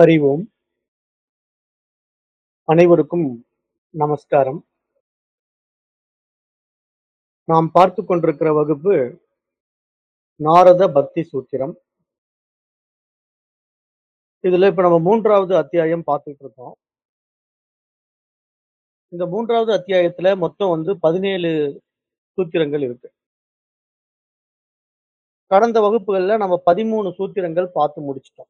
ஹரி ஓம் அனைவருக்கும் நமஸ்காரம் நாம் பார்த்து கொண்டிருக்கிற வகுப்பு நாரத பக்தி சூத்திரம் இதுல இப்ப நம்ம மூன்றாவது அத்தியாயம் பார்த்துட்டு இருக்கோம் இந்த மூன்றாவது அத்தியாயத்துல மொத்தம் வந்து பதினேழு சூத்திரங்கள் இருக்கு கடந்த வகுப்புகள்ல நம்ம பதிமூணு சூத்திரங்கள் பார்த்து முடிச்சிட்டோம்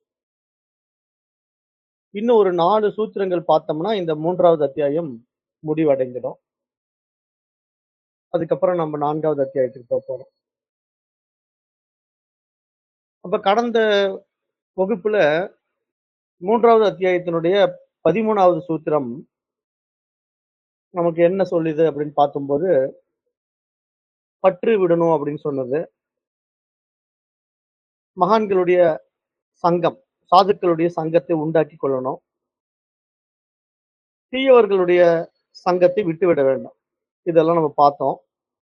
இன்னும் ஒரு நாலு சூத்திரங்கள் பார்த்தோம்னா இந்த மூன்றாவது அத்தியாயம் முடிவடைஞ்சிடும் அதுக்கப்புறம் நம்ம நான்காவது அத்தியாயத்துக்கு போக போறோம் அப்ப கடந்த வகுப்புல மூன்றாவது அத்தியாயத்தினுடைய பதிமூணாவது சூத்திரம் நமக்கு என்ன சொல்லுது அப்படின்னு பார்க்கும்போது பற்று விடணும் அப்படின்னு சொன்னது மகான்களுடைய சங்கம் சாதுக்களுடைய சங்கத்தை உண்டாக்கி கொள்ளணும் தீயவர்களுடைய சங்கத்தை விட்டு விட வேண்டும் இதெல்லாம் நம்ம பார்த்தோம்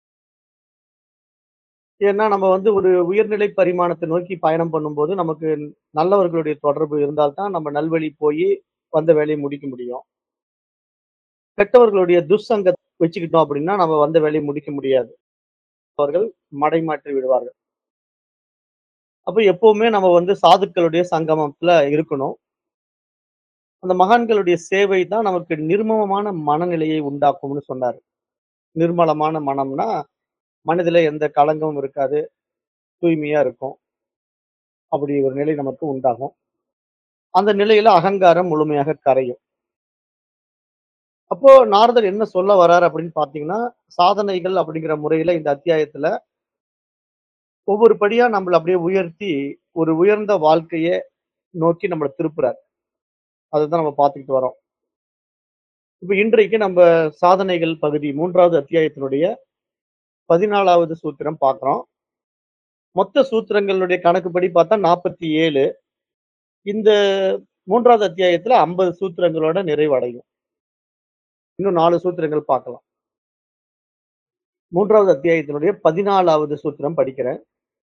ஏன்னா நம்ம வந்து ஒரு உயர்நிலை பரிமாணத்தை நோக்கி பயணம் பண்ணும்போது நமக்கு நல்லவர்களுடைய தொடர்பு இருந்தால்தான் நம்ம நல்வழி போய் வந்த வேலையை முடிக்க முடியும் கெட்டவர்களுடைய துஷ்சங்க வச்சுக்கிட்டோம் அப்படின்னா நம்ம வந்த வேலையை முடிக்க முடியாது அவர்கள் மடைமாற்றி விடுவார்கள் அப்ப எப்பவுமே நம்ம வந்து சாதுக்களுடைய சங்கமத்துல இருக்கணும் அந்த மகான்களுடைய சேவை தான் நமக்கு நிர்மலமான மனநிலையை உண்டாக்கும்னு சொன்னாரு நிர்மலமான மனம்னா மனதில எந்த களங்கமும் இருக்காது தூய்மையா இருக்கும் அப்படி ஒரு நிலை நமக்கு உண்டாகும் அந்த நிலையில அகங்காரம் முழுமையாக கரையும் அப்போ நாரதர் என்ன சொல்ல வர்றாரு அப்படின்னு பாத்தீங்கன்னா சாதனைகள் அப்படிங்கிற முறையில இந்த அத்தியாயத்துல ஒவ்வொரு படியா நம்மளை அப்படியே உயர்த்தி ஒரு உயர்ந்த வாழ்க்கையை நோக்கி நம்மளை திருப்புறார் அதுதான் நம்ம பார்த்துக்கிட்டு வரோம் இப்ப இன்றைக்கு நம்ம சாதனைகள் பகுதி மூன்றாவது அத்தியாயத்தினுடைய பதினாலாவது சூத்திரம் பார்க்கிறோம் மொத்த சூத்திரங்களுடைய கணக்குப்படி பார்த்தா நாற்பத்தி ஏழு இந்த மூன்றாவது அத்தியாயத்துல ஐம்பது சூத்திரங்களோட நிறைவடையும் இன்னும் நாலு சூத்திரங்கள் பார்க்கலாம் மூன்றாவது அத்தியாயத்தினுடைய பதினாலாவது சூத்திரம் படிக்கிறேன்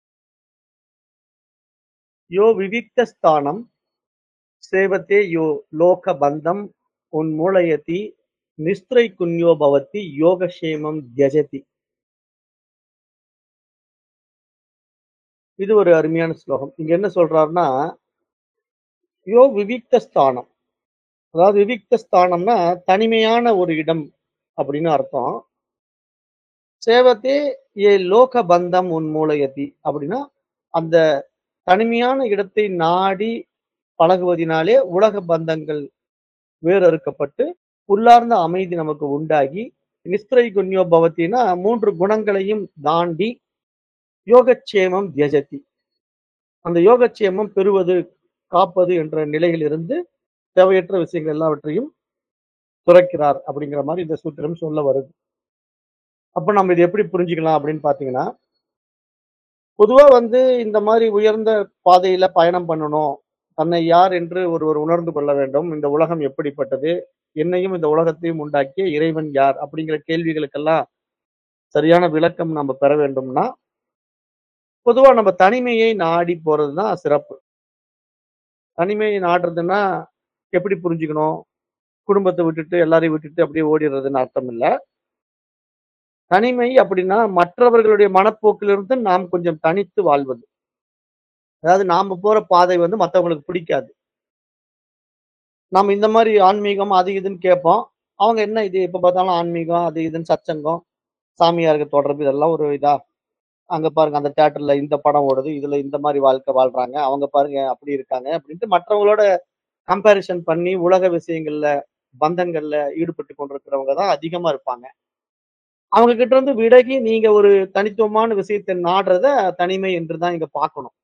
யோ விவிக்த ஸ்தானம் சேவத்தே யோ லோக பந்தம் உன் மூலயதி நிஸ்திரை குன்யோ பவதி யோகக்ஷேமம் தியஜதி இது ஒரு அருமையான ஸ்லோகம் இங்க என்ன சொல்றாருன்னா யோ விவிக்த ஸ்தானம் அதாவது விவிக்த ஸ்தானம்னா தனிமையான ஒரு இடம் அப்படின்னு அர்த்தம் சேவத்தே ஏ லோக பந்தம் உன் மூலயதி அப்படின்னா அந்த தனிமையான இடத்தை நாடி பழகுவதினாலே உலக பந்தங்கள் வேறறுக்கப்பட்டு உள்ளார்ந்த அமைதி நமக்கு உண்டாகி நிஸ்திரை குன்யோ பவத்தினா மூன்று குணங்களையும் தாண்டி யோகக்ஷேமம் தியஜதி அந்த யோகக்ஷேமம் பெறுவது காப்பது என்ற நிலையிலிருந்து தேவையற்ற விஷயங்கள் எல்லாவற்றையும் துறக்கிறார் அப்படிங்கிற மாதிரி இந்த சூத்திரம் சொல்ல வருது அப்ப நம்ம இது எப்படி புரிஞ்சுக்கலாம் அப்படின்னு பாத்தீங்கன்னா பொதுவா வந்து இந்த மாதிரி உயர்ந்த பாதையில பயணம் பண்ணணும் தன்னை யார் என்று ஒருவர் உணர்ந்து கொள்ள வேண்டும் இந்த உலகம் எப்படிப்பட்டது என்னையும் இந்த உலகத்தையும் உண்டாக்கிய இறைவன் யார் அப்படிங்கிற கேள்விகளுக்கெல்லாம் சரியான விளக்கம் நம்ம பெற வேண்டும்னா பொதுவா நம்ம தனிமையை நாடி போறதுதான் சிறப்பு தனிமையை நாடுறதுன்னா எப்படி புரிஞ்சுக்கணும் குடும்பத்தை விட்டுட்டு எல்லாரையும் விட்டுட்டு அப்படியே ஓடிடுறதுன்னு அர்த்தம் இல்லை தனிமை அப்படின்னா மற்றவர்களுடைய மனப்போக்கிலிருந்து நாம் கொஞ்சம் தனித்து வாழ்வது அதாவது நாம போற பாதை வந்து மற்றவங்களுக்கு பிடிக்காது நம்ம இந்த மாதிரி ஆன்மீகம் அது இதுன்னு கேட்போம் அவங்க என்ன இது எப்ப பார்த்தாலும் ஆன்மீகம் அது இதுன்னு சச்சங்கம் சாமியாருக்கு தொடர்பு இதெல்லாம் ஒரு இதா அங்க பாருங்க அந்த தியேட்டர்ல இந்த படம் ஓடுது இதுல இந்த மாதிரி வாழ்க்கை வாழ்றாங்க அவங்க பாருங்க அப்படி இருக்காங்க அப்படின்ட்டு மற்றவங்களோட கம்பேரிசன் பண்ணி உலக விஷயங்கள்ல பந்தங்கள்ல ஈடுபட்டு கொண்டிருக்கிறவங்க தான் அதிகமா இருப்பாங்க அவங்க கிட்ட இருந்து விலகி நீங்க ஒரு தனித்துவமான விஷயத்தை நாடுறத தனிமை என்று தான் இங்க பார்க்கணும்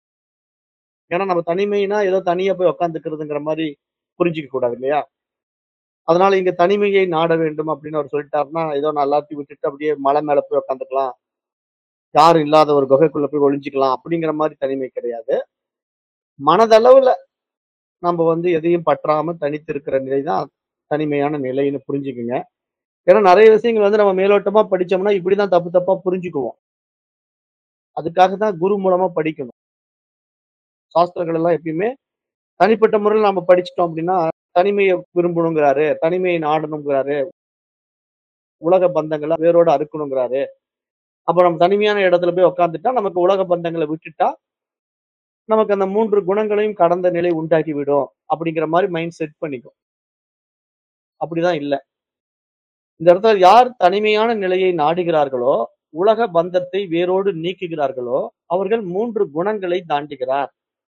ஏன்னா நம்ம தனிமைனா ஏதோ தனியா போய் உட்காந்துக்கிறதுங்கிற மாதிரி புரிஞ்சுக்க கூடாது இல்லையா அதனால இங்க தனிமையை நாட வேண்டும் அப்படின்னு அவர் சொல்லிட்டாருன்னா ஏதோ நான் எல்லாத்தையும் விட்டுட்டு அப்படியே மலை மேல போய் உட்காந்துக்கலாம் யாரும் இல்லாத ஒரு குகைக்குள்ள போய் ஒளிஞ்சுக்கலாம் அப்படிங்கிற மாதிரி தனிமை கிடையாது மனதளவுல நம்ம வந்து எதையும் பற்றாம தனித்து இருக்கிற நிலை தான் தனிமையான நிலைன்னு புரிஞ்சுக்குங்க ஏன்னா நிறைய விஷயங்கள் வந்து நம்ம மேலோட்டமா படிச்சோம்னா இப்படிதான் தப்பு தப்பா புரிஞ்சுக்குவோம் அதுக்காக தான் குரு மூலமா படிக்கணும் சாஸ்திரங்கள் எல்லாம் எப்பயுமே தனிப்பட்ட முறையில நாம படிச்சுட்டோம் அப்படின்னா, தனிமைய விரும்பணுங்கிறாரு, தனிமையை நாடணுங்கிறாரு. உலக பந்தங்கள வேரோட அறுக்கணுங்கிறாரு. அப்ப நம்ம தனிமையான இடத்துல போய் உட்கார்ந்துட்டா, நமக்கு உலக பந்தங்கள விட்டுட்டா, நமக்கு அந்த 3 குணங்களையும் கடந்த நிலை உண்டாக்கிவிடும். அப்படிங்கிற மாரி மைண்ட் செட் பண்ணிக்கும். அப்படிதான் இல்ல. இந்த இடத்துல யார் தனிமையான நிலையை நாடுகிறார்களோ, உலக பந்தத்தை வேரோடு நீக்குகிறார்களோ, அவர்கள் 3 குணங்களை தாண்டுகிறார்.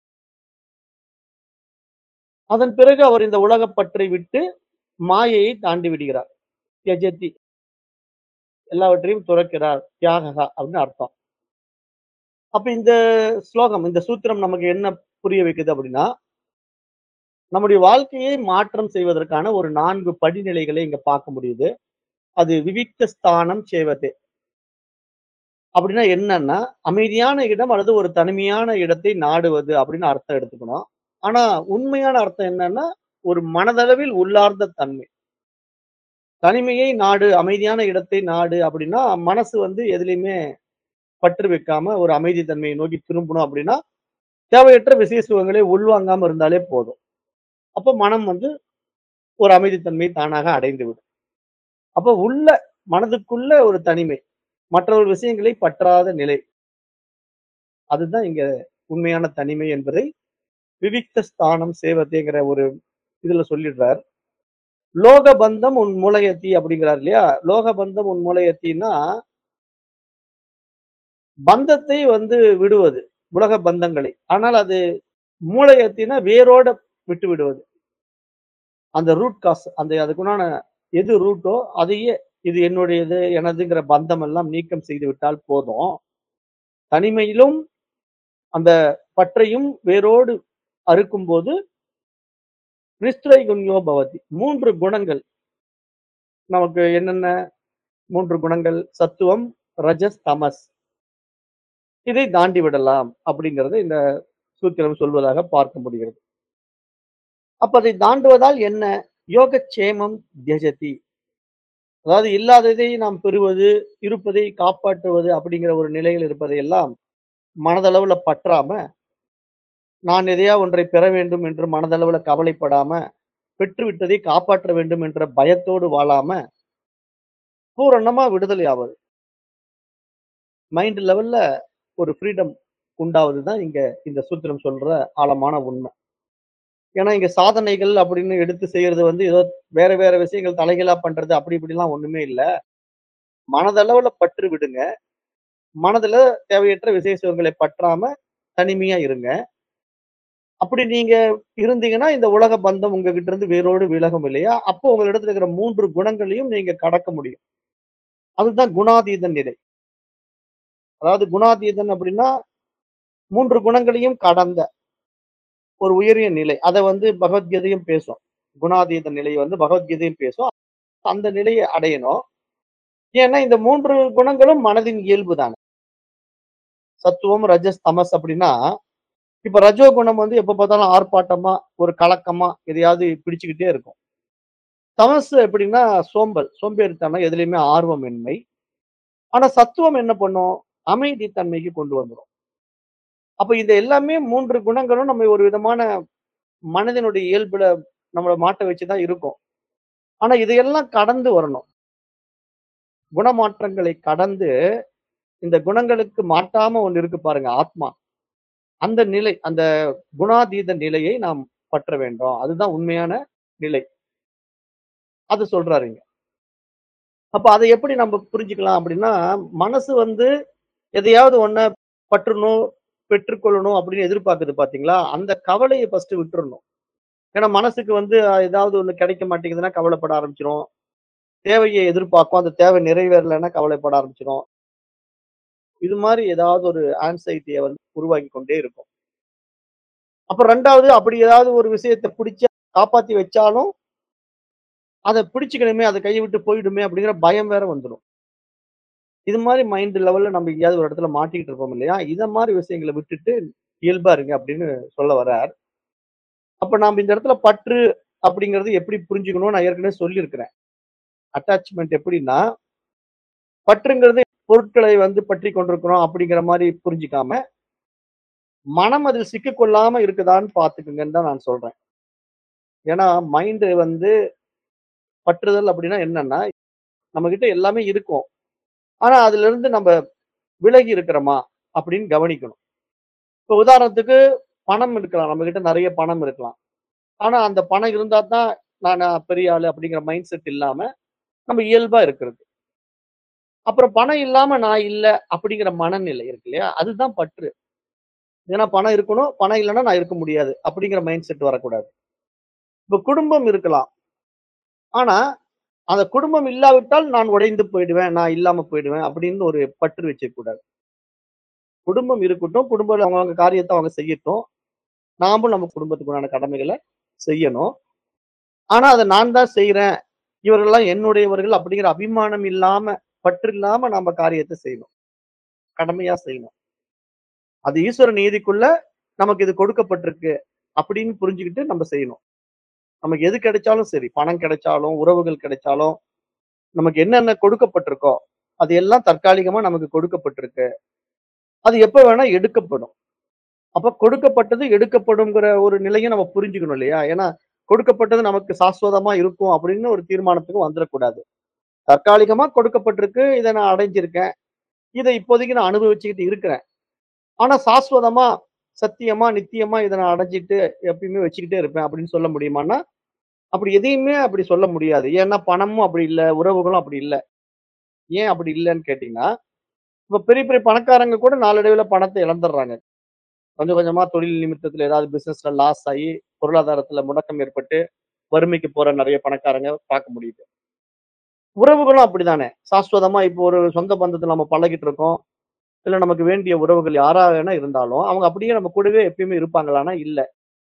அதன் பிறகு அவர் இந்த உலகப் பற்றை விட்டு மாயையை தாண்டி விடுகிறார். தியஜதி. எல்லாவற்றையும் துறக்கிறார். தியாககா அப்படின்னு அர்த்தம். அப்ப இந்த ஸ்லோகம், இந்த சூத்திரம் நமக்கு என்ன புரிய வைக்குது அப்படின்னா, நம்முடைய வாழ்க்கையை மாற்றம் செய்வதற்கான ஒரு 4 படிநிலைகளை இங்க பார்க்க முடியுது. அது விவிக்த ஸ்தானம் சேவதே. அப்படின்னா என்னன்னா, அமைதியான இடம் அல்லது ஒரு தனிமையான இடத்தை நாடுவது அப்படின்னு அர்த்தம் எடுத்துக்கணும். ஆனா உண்மையான அர்த்தம் என்னன்னா, ஒரு மனதளவில் உள்ளார்ந்த தன்மை. தனிமையை நாடு, அமைதியான இடத்தை நாடு அப்படின்னா, மனசு வந்து எதிலயுமே பற்று வைக்காம ஒரு அமைதி தன்மையை நோக்கி திரும்பணும் அப்படின்னா, தேவையற்ற விஷய சுகங்களை உள்வாங்காம இருந்தாலே போதும். அப்ப மனம் வந்து ஒரு அமைதித்தன்மையை தானாக அடைந்துவிடும். அப்ப உள்ள மனதுக்குள்ள ஒரு தனிமை. மற்றவர் விஷயங்களை பற்றாத நிலை. அதுதான் இங்க உண்மையான தனிமை என்பதை விவிக்த ஸ்தானம் சேவதேங்கிற ஒரு இதுல சொல்லிடுறார். லோக பந்தம் உன் மூலயத்தி அப்படிங்கிறார் இல்லையா? லோக பந்தம் உன் மூலயத்தின்னா பந்தத்தை வந்து விடுவது. உலக பந்தங்களை. ஆனால் அது மூலயத்தினா வேரோட விட்டு விடுவது. அந்த ரூட் காஸ் அந்த அதுக்குண்டான எது ரூட்டோ அதையே இது என்னுடையது, எனதுங்கிற பந்தம் எல்லாம் நீக்கம் செய்து விட்டால் போதும். தனிமையிலும் அந்த பற்றையும் வேரோடு அறுக்கும்போது நிஸ்திரைகுண்யோ பவதி. 3 குணங்கள். நமக்கு என்னென்ன 3 குணங்கள்? சத்துவம், ரஜஸ், தமஸ். இதை தாண்டி விடலாம் அப்படிங்கிறத இந்த சூத்திரம் சொல்வதாக பார்க்க முடிகிறது. அப்ப அதை தாண்டுவதால் என்ன? யோகக்ஷேமம் தியஜதி. அதாவது இல்லாததை நாம் பெறுவது, இருப்பதை காப்பாற்றுவது அப்படிங்கிற ஒரு நிலையில் இருப்பதை எல்லாம் மனதளவுல பற்றாம, நான் எதையா ஒன்றை பெற வேண்டும் என்று மனதளவுல கவலைப்படாம, பெற்றுவிட்டதை காப்பாற்ற வேண்டும் என்ற பயத்தோடு வாழாம, பூரணமா விடுதலை ஆவது. மைண்ட் லெவல்ல ஒரு ஃப்ரீடம் உண்டாவது தான் இங்க இந்த சூத்திரம் சொல்ற ஆழமான உண்மை. ஏன்னா இங்க சாதனைகள் அப்படின்னு எடுத்து செய்யறது வந்து ஏதோ வேற வேற விஷயங்கள் தலைகீழா பண்றது அப்படி இப்படிலாம் ஒண்ணுமே இல்ல. மனதளவுல பற்று விடுங்க. மனதுல தேவையற்ற விசேஷ சுகங்களை பற்றாம தனிமையா இருங்க. அப்படி நீங்க இருந்தீங்கன்னா, இந்த உலக பந்தம் உங்ககிட்ட இருந்து வேரோடு விலகும் இல்லையா? அப்போ உங்களிடத்துல இருக்கிற 3 குணங்களையும் நீங்க கடக்க முடியும். அதுதான் குணாதீத நிலை. அதாவது குணாதீதன் அப்படின்னா 3 குணங்களையும் கடந்த ஒரு உயரிய நிலை. அத வந்து பகவத்கீதையும் பேசும். குணாதீத நிலை வந்து பகவத்கீதையும் பேசும். அந்த நிலையை அடையணும். ஏன்னா இந்த 3 குணங்களும் மனதின் இயல்பு தானே. சத்துவம், ரஜஸ், தமஸ் அப்படின்னா, இப்ப ரஜோ குணம் வந்து எப்ப பார்த்தாலும் ஆர்ப்பாட்டமா, ஒரு கலக்கமா எதையாவது பிடிச்சுக்கிட்டே இருக்கும். தமஸ் எப்படின்னா சோம்பல், சோம்பேறித்தனம், எதுலயுமே ஆர்வமின்மை. ஆனா சத்துவம் என்ன பண்ணும்? அமைதி தன்மைக்கு கொண்டு வந்துரும். அப்ப இது எல்லாமே 3 குணங்களும் நம்ம ஒரு விதமான மனதினுடைய இயல்புல நம்மள மாட்ட வச்சு தான் இருக்கும். ஆனா இதையெல்லாம் கடந்து வரணும். குணமாற்றங்களை கடந்து, இந்த குணங்களுக்கு மாட்டாம ஒண்ணு இருக்கு பாருங்க, ஆத்மா. அந்த நிலை, அந்த குணாதீத நிலையை நாம் பற்ற வேண்டும். அதுதான் உண்மையான நிலை. அது சொல்றாரு இங்க. அப்ப அத எப்படி நம்ம புரிஞ்சுக்கலாம் அப்படின்னா, மனசு வந்து எதையாவது ஒண்ண பற்றணும், பெற்றுக்கொள்ளணும் அப்படின்னு எதிர்பார்க்குது பார்த்தீங்களா? அந்த கவலைய ஃபர்ஸ்ட் விட்டுறணும். ஏன்னா மனசுக்கு வந்து அ ஏதாவது ஒண்ணு கிடைக்க மாட்டேங்குதுன்னா கவலைப்பட ஆரம்பிச்சுரும். தேவைய எதிர்பார்க்கும். அந்த தேவை நிறைவேறலன்னா கவலைப்பட ஆரம்பிச்சுரும். இது மாரி ஏதாவது ஒரு ஆங்ஸைட்டிய வந்து உருவாக்கிக் கொண்டே இருக்கும். அப்ப 2வது அப்படி ஏதாவது ஒரு விஷயத்த பிடிச்சு காப்பாத்தி வச்சாலும், அத பிடிச்சுக்கணுமே, அத கைய விட்டு போயிடுமே அப்படிங்கிற பயம் வேற வந்துரும். இது மாரி மைண்ட் லெவல்ல நம்ம எங்கேயாவது ஒரு இடத்துல மாட்டிக்கிட்டு இருப்போம் இல்லையா? இத மாரி விஷயங்கள விட்டுட்டு இயல்பா இருங்க அப்படின்னு சொல்ல வர்றார். அப்ப நாம இந்த இடத்துல பற்று அப்படிங்கிறது எப்படி புரிஞ்சுக்கணும்னு நான் ஏற்கனவே சொல்லியிருக்கிறேன். அட்டாச்மென்ட் எப்படின்னா, பற்றுங்கிறது பொருட்களை வந்து பற்றிக் கொண்டிருக்கிறோம் அப்படிங்கிற மாரி புரிஞ்சுக்காம, மனம் அதில் சிக்கிக்கொள்ளாம இருக்குதான்னு பார்த்துக்குங்கன்னு தான் நான் சொல்றேன். ஏன்னா மைண்ட் வந்து பற்றுதல் அப்படின்னா என்னன்னா, நம்மகிட்ட எல்லாமே இருக்கும். ஆனா அதிலிருந்து நம்ப விலகி இருக்கிறோமா? அப்படின்னு கவனிக்கணும். இப்ப உதாரணத்துக்கு பணம் இருக்கலாம். நம்மகிட்ட நெறைய பணம் இருக்கலாம். ஆனா அந்த பணம் இருந்தா தான் நானு பெரிய ஆளு அப்படிங்கிற மைண்ட் செட் இல்லாம, நம்ம இயல்பா இருக்கிறது. அப்புறம் பணம் இல்லாம நான் இல்ல அப்படிங்கிற மனநிலை இருக்கு இல்லையா? அதுதான் பற்று. ஏன்னா பணம் இருக்கணும். பணம் இல்லன்னா நான் இருக்க முடியாது. அப்படிங்கிற மைண்ட் செட் வரக்கூடாது. இப்ப குடும்பம் இருக்கலாம். ஆனா, அந்த குடும்பம் இல்லாவிட்டால் நான் உடைந்து போயிடுவேன். நான் இல்லாம போயிடுவேன் அப்படின்னு ஒரு பற்று வச்சுக்க கூடாது. குடும்பம் இருக்கட்டும். குடும்பத்துல அவங்கவங்க காரியத்த அவங்க செய்யட்டும். நாமும் நம்ம குடும்பத்துக்கு உண்டான கடமைகள செய்யணும். ஆனா அத நான் தான் செய்றேன். இவர்கள்லாம் என்னுடையவர்கள் அப்படிங்கிற அபிமானம் இல்லாம, பற்று இல்லாம நம்ம காரியத்த செய்யணும். கடமையா செய்யணும். அது ஈஸ்வர நீதிக்குள்ள நமக்கு இது கொடுக்கப்பட்டிருக்கு அப்படின்னு புரிஞ்சுகிட்டு நம்ம செய்யணும். நமக்கு எது கிடைச்சாலும் சரி, பணம் கிடைச்சாலும், உறவுகள் கிடைச்சாலும், நமக்கு என்னென்ன கொடுக்கப்பட்டிருக்கோ, அது எல்லாம் தற்காலிகமா நமக்கு கொடுக்கப்பட்டிருக்கு. அது எப்ப வேணா எடுக்கப்படும். அப்ப கொடுக்கப்பட்டது எடுக்கப்படும்ங்கிற ஒரு நிலைய நம்ம புரிஞ்சுக்கணும் இல்லையா? ஏன்னா கொடுக்கப்பட்டது நமக்கு சாஸ்வதமா இருக்கும் அப்படின்னு ஒரு தீர்மானத்துக்கு வந்துரக்கூடாது. தற்காலிகமா கொடுக்கப்பட்டிருக்கு. இத நான் அடைஞ்சிருக்கேன். இத இப்போதைக்கு நான் அனுபவிச்சுக்கிட்டு இருக்கிறேன். ஆனா சாஸ்வதமா, சத்தியமா, நித்தியமா இத நான் அடைஞ்சுட்டு எப்பயுமே வச்சுக்கிட்டே இருப்பேன் அப்படின்னு சொல்ல முடியுமான்னா, அப்படி எதையுமே அப்படி சொல்ல முடியாது. ஏன்னா பணமும் அப்படி இல்ல. உறவுகளும் அப்படி இல்ல. ஏன் அப்படி இல்லன்னு கேட்டீங்கன்னா, இப்ப பெரிய பெரிய பணக்காரங்க கூட நாளடைவுல பணத்த இழந்துடுறாங்க. கொஞ்சம் கொஞ்சமா தொழில் நிமித்தத்துல ஏதாவது பிசினஸ்ல லாஸ் ஆயி, பொருளாதாரத்துல முடக்கம் ஏற்பட்டு, வறுமைக்கு போற நெறைய பணக்காரங்க பார்க்க முடியுது. உறவுகளும் அப்படித்தானே. சாஸ்வதமா இப்போ ஒரு சொந்த பந்தத்துல நம்ம பழகிட்டு இருக்கோம். இல்ல நமக்கு வேண்டிய உறவுகள் யாரா வேணா இருந்தாலும், அவங்க அப்படியே நம்ம கூடவே எப்பயுமே இருப்பாங்களான்னா இல்ல.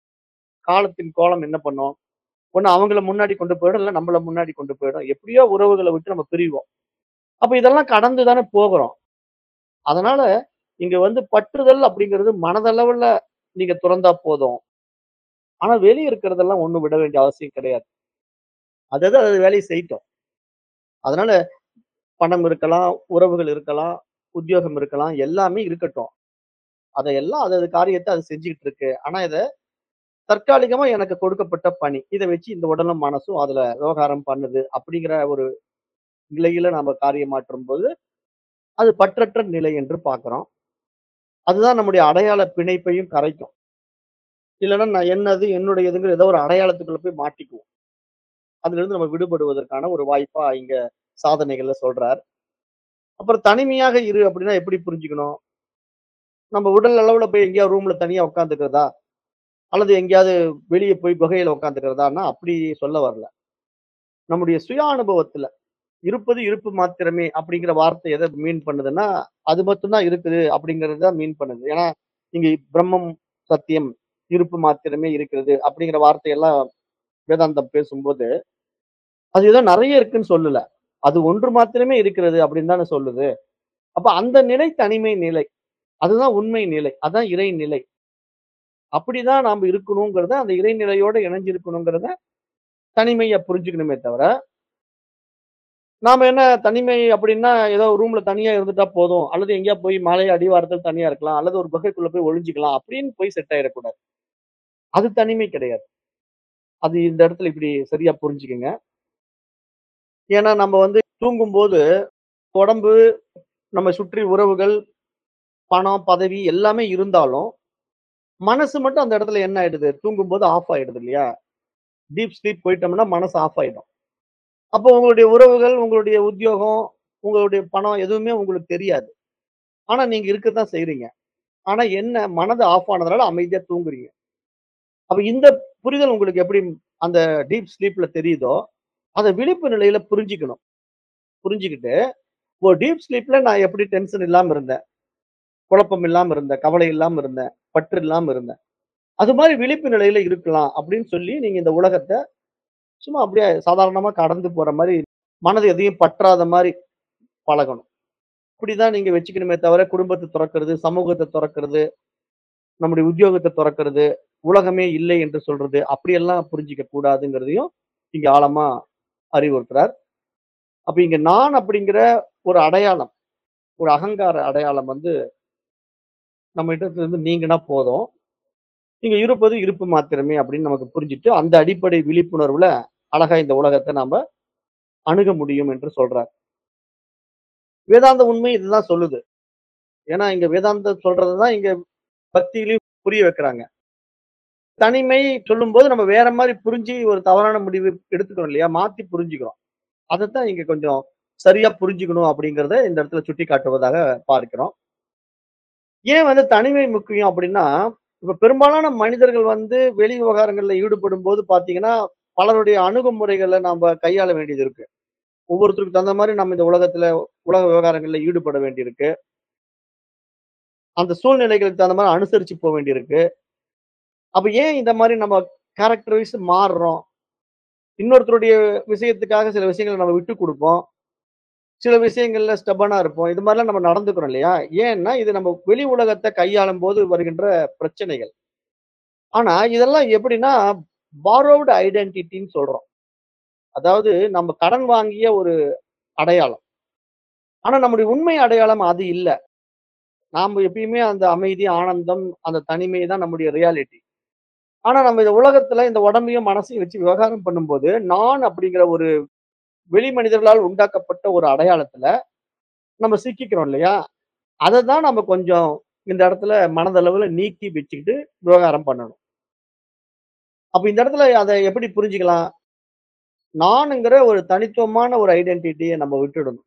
காலத்தின் கோலம் என்ன பண்ணும்? ஒண்ணு அவங்கள முன்னாடி கொண்டு போயிடும். இல்ல நம்மள முன்னாடி கொண்டு போயிடும். எப்படியோ உறவுகள விட்டு நம்ம பிரிவோம். அப்ப இதெல்லாம் கடந்து தானே போகுறோம். அதனால இங்க வந்து பற்றுதல் அப்படிங்கிறது மனதளவுல நீங்க துறந்தா போதும். ஆனா வெளிய இருக்கிறதெல்லாம் ஒண்ணும் விட வேண்டிய அவசியம் கிடையாது. அது அது அது வேலைய செய்யட்டும். அதனால பணம் இருக்கலாம், உறவுகள் இருக்கலாம், உத்தியோகம் இருக்கலாம், எல்லாமே இருக்கட்டும். அதையெல்லாம் அது அது காரியத்த அது செஞ்சுகிட்டு இருக்கு. ஆனா இத தற்காலிகமா எனக்கு கொடுக்கப்பட்ட பணி. இத வச்சு இந்த உடலும், மனசும் அதுல விவகாரம் பண்ணுது அப்படிங்கிற ஒரு நிலையில நாம காரியமாற்றும்போது, அது பற்றற்ற நிலை என்று பார்க்கிறோம். அதுதான் நம்முடைய அடையாள பிணைப்பையும் கரைக்கும். இல்லன்னா நான் என்னது, என்னுடையதுங்கிற ஏதோ ஒரு அடையாளத்துக்குள்ள போய் மாட்டிக்குவோம். அதிலிருந்து நம்ம விடுபடுவதற்கான ஒரு வாய்ப்பா இங்க சாதனைகள்ல சொல்றார். அப்புறம் தனிமையாக இரு அப்படின்னா எப்படி புரிஞ்சுக்கணும்? நம்ம உடல் அளவுல போய் எங்கேயாவது ரூம்ல தனியா உட்கார்ந்துக்கிறதா? அல்லது எங்கேயாவது வெளிய போய் குகையில உட்கார்ந்துக்கிறதான்னா அப்படி சொல்ல வரல. நம்முடைய சுய அனுபவத்துல இருப்பது இருப்பு மாத்திரமே அப்படிங்கிற வார்த்தை எத மீன் பண்ணுதுன்னா, அது மட்டும் தான் இருக்குது அப்படிங்கிறது தான் மீன் பண்ணுது. ஏன்னா, இங்க பிரம்மம், சத்தியம், இருப்பு மாத்திரமே இருக்கிறது அப்படிங்கிற வார்த்தையெல்லாம் வேதாந்தம் பேசும்போது, அது ஏதோ நெறைய இருக்குன்னு சொல்லல. அது ஒன்று மாத்திரமே இருக்கிறது அப்படின்னு தானே சொல்லுது. அப்ப அந்த நிலை தனிமை நிலை. அதுதான் உண்மை நிலை. அதான் இறை நிலை. அப்படிதான் நாம இருக்கணுங்கிறத, அந்த இறைநிலையோட இணைஞ்சிருக்கணுங்கிறத தனிமையா புரிஞ்சுக்கணுமே தவிர நாம என்ன தனிமை அப்படின்னா, ஏதோ ரூம்ல தனியா இருந்துட்டா போதும். அல்லது எங்கேயா போய் மலை அடிவாரத்துல தனியா இருக்கலாம். அல்லது ஒரு குகைக்குள்ள போய் ஒளிஞ்சுக்கலாம். அப்படின்னு போய் செட் ஆயிறக்கூடாது. அது தனிமை கிடையாது. அது இந்த இடத்துல இப்படி சரியா புரிஞ்சுக்கங்க. ஏன்னா நம்ம வந்து தூங்கும்போது, உடம்பு, நம்ம சுற்றி உறவுகள், பணம், பதவி எல்லாமே இருந்தாலும், மனசு மட்டும் அந்த இடத்துல என்ன ஆயிடுது? தூங்கும்போது ஆஃப் ஆயிடுது இல்லையா? டீப் ஸ்லீப் போயிட்டோம்னா மனசு ஆஃப் ஆயிடும். அப்போ உங்களுடைய உறவுகள், உங்களுடைய உத்தியோகம், உங்களுடைய பணம் எதுவுமே உங்களுக்கு தெரியாது. ஆனா நீங்க இருக்கத்தான் செய்றீங்க. ஆனா என்ன மனது ஆஃப் ஆனதுனால அமைதியா தூங்குறீங்க. அப்ப இந்த புரிதல் உங்களுக்கு எப்படி அந்த டீப் ஸ்லீப்ல தெரியுதோ, அத விழிப்பு நிலையில புரிஞ்சுக்கணும். புரிஞ்சுகிட்டு, ஒரு டீப் ஸ்லீப்ல நான் எப்படி டென்ஷன் இல்லாம இருந்தேன். குழப்பம் இல்லாம இருந்தேன். கவலை இல்லாம இருந்தேன். பற்று இல்லாம இருந்தேன். அது மாரி விழிப்பு நிலையில இருக்கலாம் அப்படின்னு சொல்லி நீங்க இந்த உலகத்த சும்மா அப்படியே சாதாரணமா கடந்து போற மாரி, மனது எதையும் பற்றாத மாரி பழகணும். இப்படிதான் நீங்க வச்சுக்கணுமே தவிர, குடும்பத்த துறக்கிறது, சமூகத்த துறக்கிறது, நம்முடைய உத்தியோகத்த துறக்கிறது, உலகமே இல்லை என்று சொல்றது, அப்படியெல்லாம் புரிஞ்சுக்க கூடாதுங்கிறதையும் இங்க ஆழமா அறிவுறுத்துறார். அப்ப இங்க நான் அப்படிங்கிற ஒரு அடையாளம், ஒரு அகங்கார அடையாளம் வந்து நம்ம இடத்திலிருந்து நீங்கினா போதும். இங்க இருப்பது இருப்பு மாத்திரமே அப்படின்னு நமக்கு புரிஞ்சுட்டு, அந்த அடிப்படை விழிப்புணர்வுல அழகா இந்த உலகத்த நாம அணுக முடியும் என்று சொல்றார். வேதாந்த உண்மை இதுதான் சொல்லுது. ஏன்னா, இங்க வேதாந்தம் சொல்றது தான் இங்க பக்தியிலயும் புரிய வைக்கிறாங்க. தனிமை சொல்லும்போது நம்ம வேற மாரி புரிஞ்சு ஒரு தவறான முடிவு எடுத்துக்கிறோம் இல்லையா? மாத்தி புரிஞ்சுக்கிறோம். அதத்தான் இங்க கொஞ்சம் சரியா புரிஞ்சுக்கணும் அப்படிங்கிறத இந்த இடத்துல சுட்டிக்காட்டுவதாக பார்க்கிறோம். ஏன் வந்து தனிமை முக்கியம் அப்படின்னா, இப்ப பெரும்பாலான மனிதர்கள் வந்து வெளி விவகாரங்கள்ல ஈடுபடும்போது பார்த்தீங்கன்னா, பலருடைய அணுகுமுறைகள நாம கையாள வேண்டியது இருக்கு. ஒவ்வொருத்தருக்கு தகுந்த மாரி நம்ம இந்த உலகத்துல உலக விவகாரங்கள்ல ஈடுபட வேண்டியிருக்கு. அந்த சூழ்நிலைகளுக்கு தகுந்த மாரி அனுசரிச்சு போ வேண்டியிருக்கு. அப்ப ஏன் இந்த மாரி நம்ம கேரக்டர் வைஸ் மாறுறோம்? இன்னொருத்தருடைய விஷயத்துக்காக சில விஷயங்கள நம்ம விட்டுக் குடுப்போம். சில விஷயங்கள்ல ஸ்டெப்பனா இருப்போம். இது மாரிலாம் நம்ம நடந்துக்கிறோம் இல்லையா? ஏன்னா, இது நம்ம வெளி உலகத்த கையாளும்போது வருகின்ற பிரச்சனைகள். ஆனா, இதெல்லாம் எப்படின்னா, பாரோவ்ட் ஐடென்டிட்டின்னு சொல்றோம். அதாவது நம்ம கடன் வாங்கிய ஒரு அடையாளம். ஆனா, நம்முடைய உண்மை அடையாளம் அது இல்ல. நாம எப்பயுமே அந்த அமைதி, ஆனந்தம், அந்த தனிமை தான் நம்முடைய ரியாலிட்டி. ஆனா, நம்ம இந்த உலகத்துல இந்த உடம்பையும், மனசையும் வச்சு விவகாரம் பண்ணும்போது, நான் அப்படிங்கிற ஒரு வெளி மனிதர்களால் உண்டாக்கப்பட்ட ஒரு அடையாளத்துல நம்ம சிக்கிக்கிறோம் இல்லையா? அததான் நம்ம கொஞ்சம் இந்த இடத்துல மனதளவுல நீக்கி வச்சுக்கிட்டு விவகாரம் பண்ணணும். அப்ப இந்த இடத்துல அத எப்படி புரிஞ்சுக்கலாம்? நானுங்கிற ஒரு தனித்துவமான ஒரு ஐடென்டிட்டிய நம்ம விட்டுடணும்.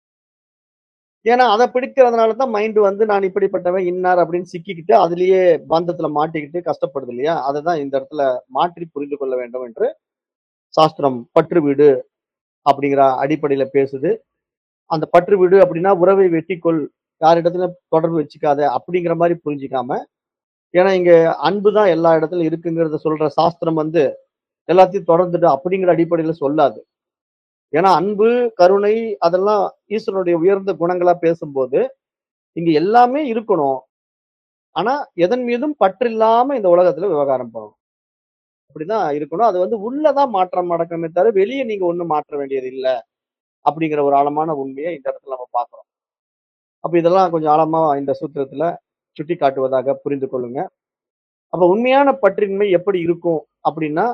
ஏன்னா, அத பிடிக்கிறதுனால தான் மைண்ட் வந்து நான் இப்படிப்பட்டவன், இன்னார் அப்படின்னு சிக்கிக்கிட்டு, அதிலேயே பந்தத்துல மாட்டிக்கிட்டு கஷ்டப்படுது இல்லையா? அததான் இந்த இடத்துல மாற்றி புரிந்து கொள்ள வேண்டும் என்று சாஸ்திரம் பற்று வீடு அப்படிங்கிற அடிப்படையில பேசுது. அந்த பற்று வீடு அப்படின்னா உறவை வெட்டிக்கொள், யாரிடத்திலும் தொடர்பு வச்சுக்காத அப்படிங்கிற மாரி புரிஞ்சுக்காம, ஏன்னா இங்க அன்பு தான் எல்லா இடத்துலயும் இருக்குங்கிறத சொல்ற சாஸ்திரம் வந்து, எல்லாத்தையும் தொடர்ந்துடு அப்படிங்கிற அடிப்படையில சொல்லாது. ஏன்னா அன்பு, கருணை அதெல்லாம் ஈஸ்வரனுடைய உயர்ந்த குணங்களா பேசும்போது, இங்க எல்லாமே இருக்கணும். ஆனா, எதன் மீதும் பற்றில்லாம இந்த உலகத்துல விவகாரம் பண்ணணும். அப்படிதான் இருக்கணும். அது வந்து உள்ள தான் மாற்றம் நடக்கணுமே தவிர, வெளிய நீங்க ஒண்ணும் மாற்ற வேண்டியது இல்ல. அப்படிங்கிற ஒரு ஆழமான உண்மைய இந்த இடத்துல நம்ம பார்க்கிறோம். அப்ப இதெல்லாம் கொஞ்சம் ஆழமா இந்த சூத்திரத்துல சுட்டிக்காட்டுவதாக புரிந்து கொள்ளுங்க. அப்ப உண்மையான பற்றின்மை எப்படி இருக்கும் அப்படின்னா,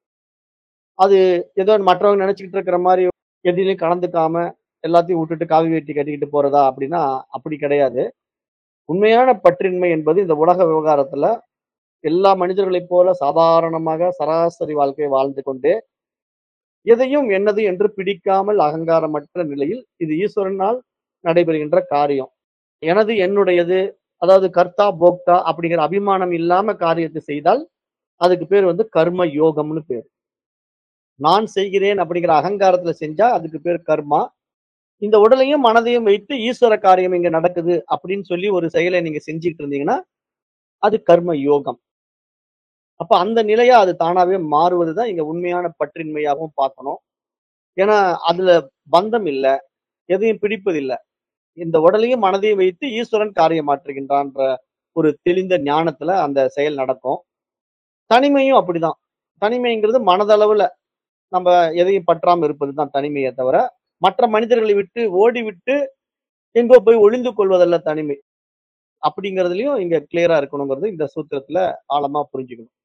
அது ஏதோ மற்றவங்க நினைச்சுக்கிட்டு இருக்கிற மாரி எதிலயும் கலந்துக்காம, எல்லாத்தையும் விட்டுட்டு காவி வேட்டி கட்டிக்கிட்டு போறதா அப்படின்னா, அப்படி கிடையாது. உண்மையான பற்றின்மை என்பது இந்த உலக விவகாரத்துல எல்லா மனிதர்களைப் போல சாதாரணமாக சராசரி வாழ்க்கை வாழ்ந்து கொண்டே, எதையும் என்னது என்று பிடிக்காமல் அகங்காரமற்ற நிலையில், இது ஈஸ்வரனால் நடைபெறுகின்ற காரியம். எனது, என்னுடையது, அதாவது கர்த்தா, போக்தா அப்படிங்கிற அபிமானம் இல்லாம காரியத்தை செய்தால், அதுக்கு பேர் வந்து கர்ம யோகம்னு பேரு. நான் செய்கிறேன் அப்படிங்கிற அகங்காரத்துல செஞ்சா அதுக்கு பேர் கர்மா. இந்த உடலையும், மனதையும் வைத்து ஈஸ்வர காரியம் இங்க நடக்குது அப்படின்னு சொல்லி ஒரு செயலை நீங்க செஞ்சுட்டு இருந்தீங்கன்னா, அது கர்ம யோகம். அப்ப அந்த நிலையா அது தானாவே மாறுவது தான் இங்க உண்மையான பற்றின்மையாகவும் பார்க்கணும். ஏன்னா, அதுல பந்தம் இல்ல. எதையும் பிடிப்பதில்ல. இந்த உடலையும், மனதையும் வைத்து ஈஸ்வரன் காரியமாற்றுகின்றான்ற ஒரு தெளிந்த ஞானத்துல அந்த செயல் நடக்கும். தனிமையும் அப்படிதான். தனிமைங்கிறது மனதளவுல நம்ம எதையும் பற்றாம இருப்பது தான் தனிமையே தவிர, மற்ற மனிதர்களை விட்டு ஓடிவிட்டு எங்கோ போய் ஒளிந்து கொள்வதல்ல தனிமை. அப்படிங்கிறதுலயும் இங்க கிளியரா இருக்கணுங்கிறது இந்த சூத்திரத்துல ஆழமா புரிஞ்சுக்கணும்.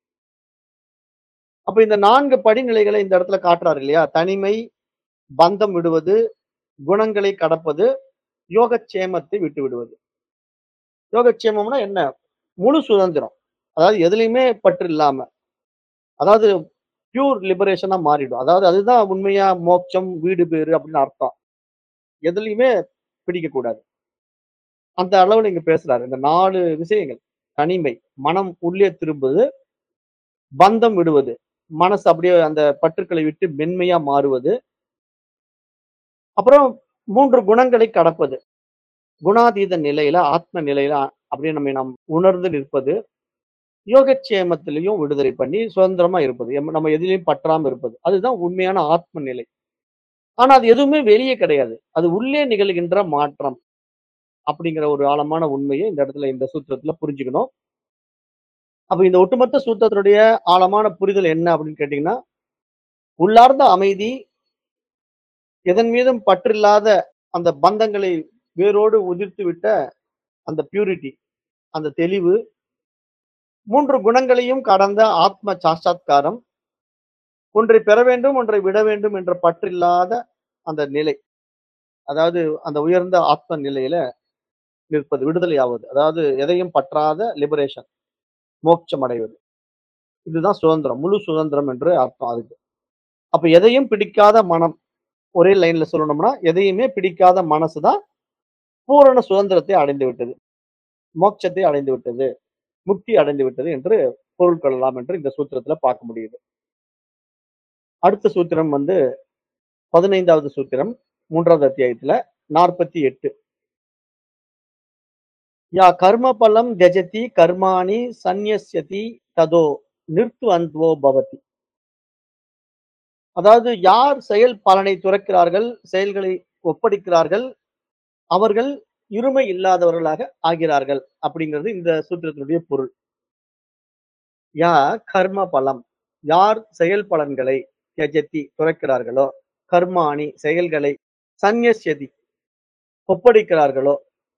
அப்ப இந்த 4 படிநிலைகளை இந்த இடத்துல காட்டுறாரு இல்லையா? தனிமை, பந்தம் விடுவது, குணங்களை கடப்பது, யோகக்ஷேமத்தை விட்டு விடுவது. யோகக்ஷேமம்னா என்ன? முழு சுதந்திரம். அதாவது எதுலயுமே பற்று இல்லாம. அதாவது பியூர் லிபரேஷனா மாறிடும். அதாவது அதுதான் உண்மையா மோட்சம், வீடு பேறு அப்படின்னு அர்த்தம். எதுலயுமே பிடிக்கக்கூடாது. அந்த அளவுல இங்க பேசுறாரு. இந்த 4 விஷயங்கள். தனிமை, மனம் உள்ளே திரும்புவது, பந்தம் விடுவது, மனசு அப்படியே அந்த பற்றுக்களை விட்டு மென்மையா மாறுவது. அப்புறம் 3 குணங்களை கடப்பது. குணாதீத நிலையில, ஆத்ம நிலையில அப்படியே நம்மை நாம் உணர்ந்து நிற்பது. யோகக்ஷேமத்திலயும் விடுதலை பண்ணி சுதந்திரமா இருப்பது. எம் நம்ம எதிலயும் பற்றாம இருப்பது. அதுதான் உண்மையான ஆத்ம நிலை. ஆனா அது எதுவுமே வெளியே கிடையாது. அது உள்ளே நிகழ்கின்ற மாற்றம். அப்படிங்கிற ஒரு ஆழமான உண்மைய இந்த இடத்துல இந்த சூத்திரத்துல புரிஞ்சுக்கணும். அப்ப இந்த ஒட்டுமொத்த சூத்திரத்தினுடைய ஆழமான புரிதல் என்ன அப்படின்னு கேட்டீங்கன்னா, உள்ளார்ந்த அமைதி, எதன் மீதும் பற்றில்லாத அந்த பந்தங்களை வேரோடு உதிர்த்து விட்ட அந்த பியூரிட்டி. அந்த தெளிவு மூன்று குணங்களையும் கடந்த ஆத்ம சாட்சாத்காரம் ஒன்றை பெற வேண்டும் ஒன்றை விட வேண்டும் என்ற பற்றில்லாத அந்த நிலை அதாவது அந்த உயர்ந்த ஆத்ம நிலையில நிற்பது விடுதலை ஆவது அதாவது எதையும் பற்றாத லிபரேஷன் மோட்சம் அடைவது இதுதான் சுதந்திரம் முழு சுதந்திரம் என்று அர்த்தம் அதுக்கு அப்ப எதையும் பிடிக்காத மனம் ஒரே லைன்ல சொல்லணும்னா எதையுமே பிடிக்காத மனசுதான் பூரண சுதந்திரத்தை அடைந்து விட்டது மோட்சத்தை அடைந்து விட்டது முக்தி அடைந்து விட்டது என்று பொருள் கொள்ளலாம் என்று இந்த சூத்திரத்துல பார்க்க முடியுது அடுத்த சூத்திரம் வந்து பதினைந்தாவது சூத்திரம் மூன்றாவது அத்தியாயத்துல நாற்பத்தி எட்டு யா கர்ம பலம் கஜதி கர்மாணி சந்நியஸ்யதி ததோ நிர்த்து அந்த்வோ பவதி அதாவது யார் செயல் பலனை துறக்கிறார்கள் செயல்களை ஒப்படைக்கிறார்கள் அவர்கள் இருமை இல்லாதவர்களாக ஆகிறார்கள் அப்படிங்கிறது இந்த சூத்திரத்தினுடைய பொருள் யா கர்ம பலம் யார் செயல் பலன்களை தியஜத்தி துறக்கிறார்களோ கர்மாணி செயல்களை சந்நியஸ்யதி ஒப்படைக்கிறார்களோ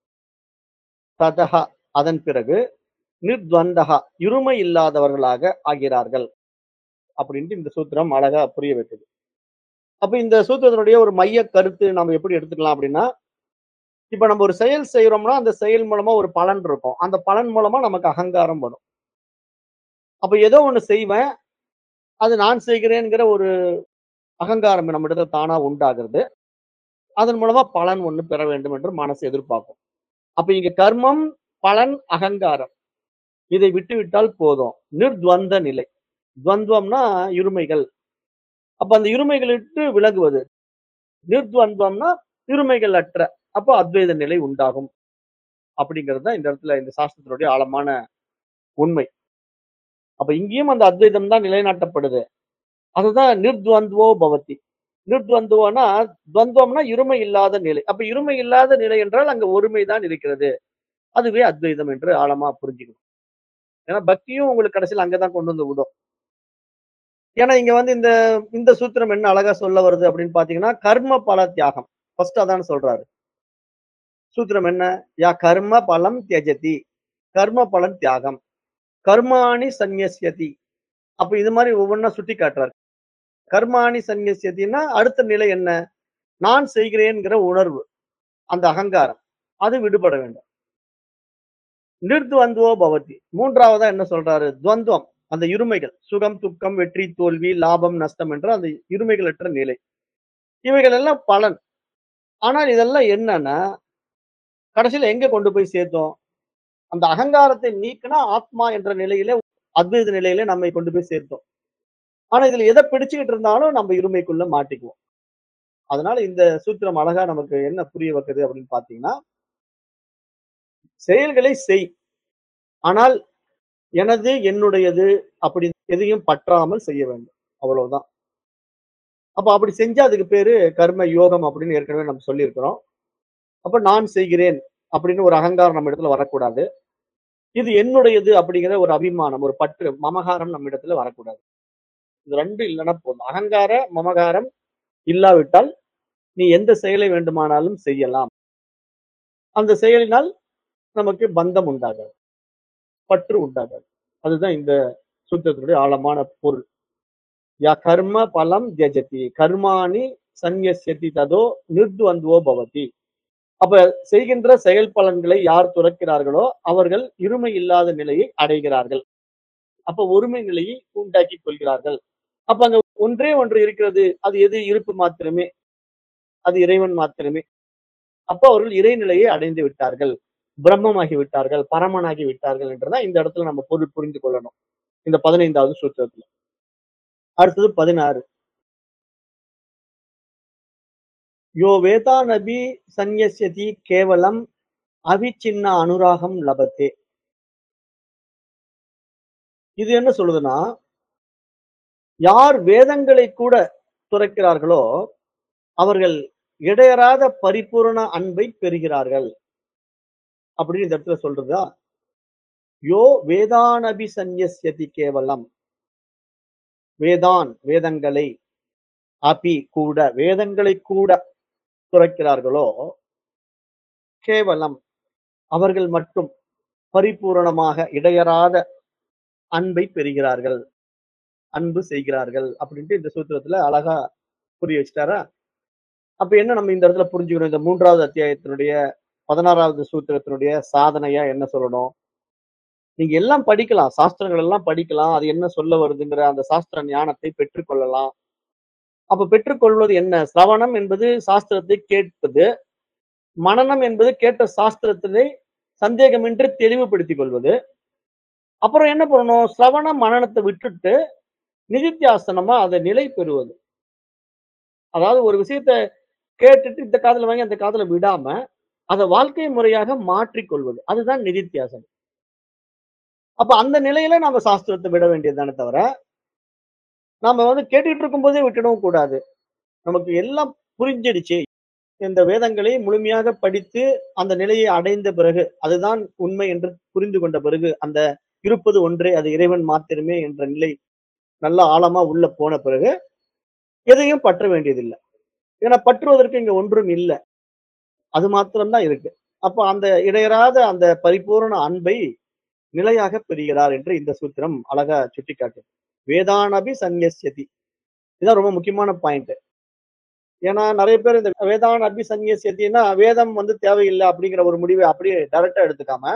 ததஹா அதன் பிறகு நிர்த்வந்தகா இருமை இல்லாதவர்களாக ஆகிறார்கள் அப்படின்ட்டு இந்த சூத்திரம் அழகா புரிய வைக்குது அப்ப இந்த சூத்திரத்தினுடைய ஒரு மைய கருத்து நம்ம எப்படி எடுத்துக்கலாம் அப்படின்னா இப்ப நம்ம ஒரு செயல் செய்யறோம்னா அந்த செயல் மூலமா ஒரு பலன் இருக்கும் அந்த பலன் மூலமா நமக்கு அகங்காரம் வரும் அப்ப ஏதோ ஒண்ணு செய்வேன் அது நான் செய்கிறேங்கிற ஒரு அகங்காரம் நம்ம இடத்துல தானா உண்டாகிறது அதன் மூலமா பலன் ஒண்ணு பெற வேண்டும் என்று மனசு எதிர்பார்க்கும் அப்ப இங்க கர்மம் பலன் அகங்காரம் இதை விட்டு விட்டால் போதும் நிர்த்வந்த நிலை துவந்தம்னா இருமைகள் அப்ப அந்த இருமைகள் விட்டு விலகுவது நிர்த்வந்தம்னா இருமைகள் அற்ற அப்போ அத்வைத நிலை உண்டாகும் அப்படிங்கிறது தான் இந்த இடத்துல இந்த சாஸ்திரத்தினுடைய ஆழமான உண்மை அப்ப இங்கேயும் அந்த அத்வைதம் தான் நிலைநாட்டப்படுது அதுதான் நிர்த்வந்துவோ பவதி நிர்த்வந்துவோனா துவந்தம்னா இருமை இல்லாத நிலை அப்ப இருமை இல்லாத நிலை என்றால் அங்க ஒருமை தான் இருக்கிறது அதுவே அத்வைதம் என்று ஆழமா புரிஞ்சுக்கணும் ஏன்னா பக்தியும் உங்களுக்கு கடைசியில் அங்கதான் கொண்டு வந்து விடும் ஏன்னா இங்க வந்து இந்த இந்த சூத்திரம் என்ன அழகா சொல்ல வருது அப்படின்னு பாத்தீங்கன்னா கர்ம பல தியாகம் ஃபர்ஸ்ட் அதான் சொல்றாரு சூத்திரம் என்ன யா கர்ம பலம் தியஜதி கர்ம பலன் தியாகம் கர்மாணி சந்நியஸ்யதி அப்ப இது மாதிரி ஒவ்வொன்றா சுட்டி காட்டுறாரு கர்மாணி சந்நியஸ்யத்தின்னா அடுத்த நிலை என்ன நான் செய்கிறேன்கிற உணர்வு அந்த அகங்காரம் அது விடுபட வேண்டும் நிர்துவந்துவோ பவதி மூன்றாவதா என்ன சொல்றாரு துவந்துவம் அந்த இருமைகள் சுகம் துக்கம் வெற்றி தோல்வி லாபம் நஷ்டம் என்ற அந்த இருமைகளற்ற நிலை இவைகள் எல்லாம் பலன் ஆனால் இதெல்லாம் என்னன்னா கடைசியில எங்க கொண்டு போய் சேர்த்தோம் அந்த அகங்காரத்தை நீக்கினா ஆத்மா என்ற நிலையில அத்வைத நிலையில நம்மை கொண்டு போய் சேர்த்தோம் ஆனா இதுல எதை பிடிச்சுக்கிட்டு இருந்தாலும் நம்ம இருமைக்குள்ள மாட்டிக்குவோம் அதனால இந்த சூத்திரம் அழகா நமக்கு என்ன புரிய வைக்குது அப்படின்னு பாத்தீங்கன்னா செயல்களை செய் ஆனால் எனது என்னுடையது அப்படி எதையும் பற்றாமல் செய்ய வேண்டும் அவ்வளவுதான் அப்ப அப்படி செஞ்சா அதுக்கு பேரு கர்ம யோகம் அப்படின்னு ஏற்கனவே நம்ம சொல்லியிருக்கிறோம் அப்ப நான் செய்கிறேன் அப்படின்னு ஒரு அகங்காரம் நம்ம இடத்துல வரக்கூடாது இது என்னுடையது அப்படிங்கிற ஒரு அபிமானம் ஒரு பற்று மமகாரம் நம்ம இடத்துல வரக்கூடாது இது ரெண்டும் இல்லைன்னா போதும் அகங்கார மமகாரம் இல்லாவிட்டால் நீ எந்த செயலை வேண்டுமானாலும் செய்யலாம் அந்த செயலினால் நமக்கு பந்தம் உண்டாகாது பற்று உண்டாகாது அதுதான் இந்த சூத்திரத்தினுடைய ஆழமான பொருள் யா கர்ம பலம் தியஜதி கர்மாணி சந்நியஸ்யதி ததோ நிர்துவந்துவோ பவதி அப்ப செய்கின்ற செயல் பலன்களை யார் துறக்கிறார்களோ அவர்கள் இருமை இல்லாத நிலையை அடைகிறார்கள் அப்ப ஒருமை நிலையை உண்டாக்கி கொள்கிறார்கள் அப்ப அங்க ஒன்றே ஒன்று இருக்கிறது அது எது இருப்பு மாத்திரமே அது இறைவன் மாத்திரமே அப்ப அவர்கள் இறைநிலையை அடைந்து விட்டார்கள் பிரம்மமாகி விட்டார்கள் பரமனாகி விட்டார்கள் என்றுதான் இந்த இடத்துல நம்ம பொருள் புரிந்து கொள்ளணும் இந்த பதினைந்தாவது சூத்திரத்துல அடுத்தது பதினாறு யோ வேதானபி சந்நியஸ்யதி கேவலம் அவிச்சின்ன அனுராகம் லபத்தே இது என்ன சொல்லுதுன்னா யார் வேதங்களை கூட துறக்கிறார்களோ அவர்கள் இடையறாத பரிபூரண அன்பை பெறுகிறார்கள் அப்படின்னு இந்த இடத்துல சொல்றதா யோ வேதானபி சந்நியஸ்யதி கேவலம் வேதான் வேதங்களை அபி கூட வேதங்களை கூட துறக்கிறார்களோ கேவலம் அவர்கள் மட்டும் பரிபூரணமாக இடையறாத அன்பை பெறுகிறார்கள் அன்பு செய்கிறார்கள் அப்படின்ட்டு இந்த சூத்திரத்துல அழகா புரிய வச்சுட்டாரா அப்ப என்ன நம்ம இந்த இடத்துல புரிஞ்சுக்கணும் இந்த மூன்றாவது அத்தியாயத்தினுடைய பதினாறாவது சூத்திரத்தினுடைய சாதனையா என்ன சொல்லணும் நீங்க எல்லாம் படிக்கலாம் சாஸ்திரங்கள் எல்லாம் படிக்கலாம் அது என்ன சொல்ல வருதுங்கிற அந்த சாஸ்திர ஞானத்தை பெற்றுக்கொள்ளலாம் அப்ப பெற்றுக்கொள்வது என்ன சிரவணம் என்பது சாஸ்திரத்தை கேட்பது மனனம் என்பது கேட்ட சாஸ்திரத்தினை சந்தேகமின்றி தெளிவுபடுத்திக் கொள்வது அப்புறம் என்ன பண்ணணும் சிரவண மனனத்தை விட்டுட்டு நிதித்தியாசனமா அதை நிலை பெறுவது அதாவது ஒரு விஷயத்த கேட்டுட்டு இந்த காதுல வாங்கி அந்த காதுல விடாம அதை வாழ்க்கை முறையாக மாற்றிக்கொள்வது அதுதான் நிதித்தியாசனம் அப்ப அந்த நிலையில நாம சாஸ்திரத்தை விட வேண்டியதுதானே தவிர நாம வந்து கேட்டுட்டு இருக்கும் போதே விட்டுடவும் கூடாது நமக்கு எல்லாம் புரிஞ்சிடுச்சு இந்த வேதங்களை முழுமையாக படித்து அந்த நிலையை அடைந்த பிறகு அதுதான் உண்மை என்று புரிந்து கொண்ட பிறகு அந்த இருப்பது ஒன்றே அது இறைவன் மாத்திரமே என்ற நிலை நல்ல ஆழமா உள்ள போன பிறகு எதையும் பற்ற வேண்டியதில்லை ஏன்னா பற்றுவதற்கு இங்க ஒன்றும் இல்லை அது மாத்திரம்தான் இருக்கு அப்ப அந்த இடையறாத அந்த பரிபூரண அன்பை நிலையாக பெறுகிறார் என்று இந்த சூத்திரம் அழகா சுட்டிக்காட்டு வேதானபி சந்நியசியதி இதுதான் ரொம்ப முக்கியமான பாயிண்ட் ஏன்னா நிறைய பேர் இந்த வேதான அபி சந்நியசியத்தின்னா வேதம் வந்து தேவையில்லை அப்படிங்கிற ஒரு முடிவை அப்படியே டைரக்டா எடுத்துக்காம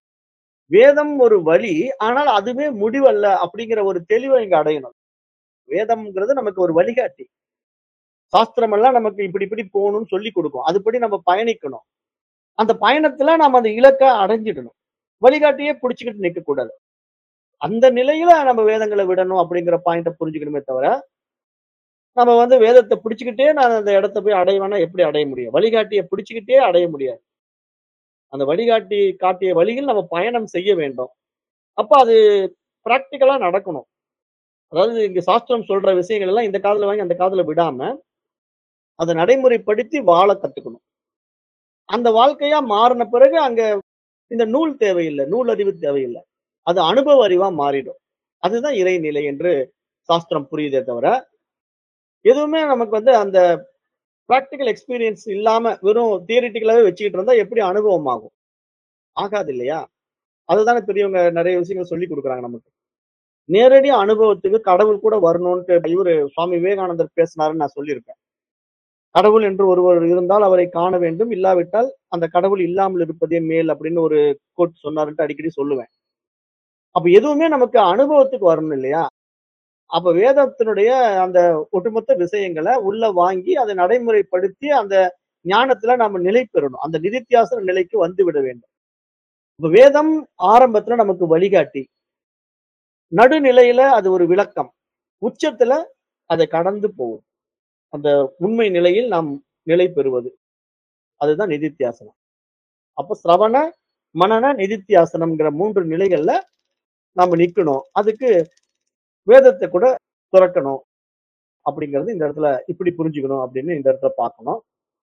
வேதம் ஒரு வழி ஆனால் அதுவே முடிவல்ல அப்படிங்கிற ஒரு தெளிவை இங்க அடையணும் வேதம்ங்கிறது நமக்கு ஒரு வழிகாட்டி சாஸ்திரம் எல்லாம் நமக்கு இப்படி இப்படி போகணும்னு சொல்லி கொடுக்கும் அதுபடி நம்ம பயணிக்கணும் அந்த பயணத்துல நாம அந்த இலக்கை அடைஞ்சிடணும் வழிகாட்டியே பிடிச்சுக்கிட்டு நிற்க கூடாது அந்த நிலையில நம்ம வேதங்களை விடணும் அப்படிங்கிற பாயிண்ட புரிஞ்சுக்கணுமே தவிர நம்ம வந்து வேதத்தை பிடிச்சுக்கிட்டே நான் அந்த இடத்த போய் அடைவேனா எப்படி அடைய முடியும் வழிகாட்டியை பிடிச்சுக்கிட்டே அடைய முடியாது அந்த வழிகாட்டி காட்டிய வழியில் நம்ம பயணம் செய்ய வேண்டும் அப்ப அது பிராக்டிக்கலா நடக்கணும் அதாவது இங்க சாஸ்திரம் சொல்ற விஷயங்கள் எல்லாம் இந்த காதுல வாங்கி அந்த காதுல விடாம அதை நடைமுறைப்படுத்தி வாழ கத்துக்கணும் அந்த வாழ்க்கையா மாறின பிறகு அங்க இந்த நூல் தேவையில்லை நூல் அறிவு தேவையில்லை அது அனுபவ அறிவா மாறிடும் அதுதான் இறைநிலை என்று சாஸ்திரம் புரியுதே தவிர எதுவுமே நமக்கு வந்து அந்த ப்ராக்டிக்கல் எக்ஸ்பீரியன்ஸ் இல்லாம வெறும் தியரிட்டிக்கலாவே வச்சுக்கிட்டு இருந்தா எப்படி அனுபவம் ஆகும் ஆகாது இல்லையா அதுதானே பெரியவங்க நிறைய விஷயங்கள் சொல்லி கொடுக்குறாங்க நமக்கு நேரடி அனுபவத்துக்கு கடவுள் கூட வரணும்ட்டு இவரு சுவாமி விவேகானந்தர் பேசினாருன்னு நான் சொல்லியிருப்பேன் கடவுள் என்று ஒருவர் இருந்தால் அவரை காண வேண்டும் இல்லாவிட்டால் அந்த கடவுள் இல்லாமல் இருப்பதே மேல் அப்படின்னு ஒரு கோட் சொன்னாருன்ட்டு அடிக்கடி சொல்லுவேன் அப்ப எதுவுமே நமக்கு அனுபவத்துக்கு வரணும் இல்லையா அப்ப வேதத்தினுடைய அந்த ஒட்டுமொத்த விஷயங்களை உள்ள வாங்கி அதை நடைமுறைப்படுத்தி அந்த ஞானத்துல நாம நிலை பெறணும் அந்த நிதித்தியாசன நிலைக்கு வந்து விட வேண்டும் இப்ப வேதம் ஆரம்பத்துல நமக்கு வழிகாட்டி நடுநிலையில அது ஒரு விளக்கம் உச்சத்துல அதை கடந்து போகும் அந்த உண்மை நிலையில் நாம் நிலை பெறுவது அதுதான் நிதித்தியாசனம் அப்ப சிரவண மனன நிதித்தியாசனம்ங்கிற மூன்று நிலைகள்ல நாம நிக்கணும் அதுக்கு வேதத்தை கூட துறக்கணும் அப்படிங்கிறது இந்த இடத்துல இப்படி புரிஞ்சுக்கணும் அப்படின்னு இந்த இடத்துல பார்க்கணும்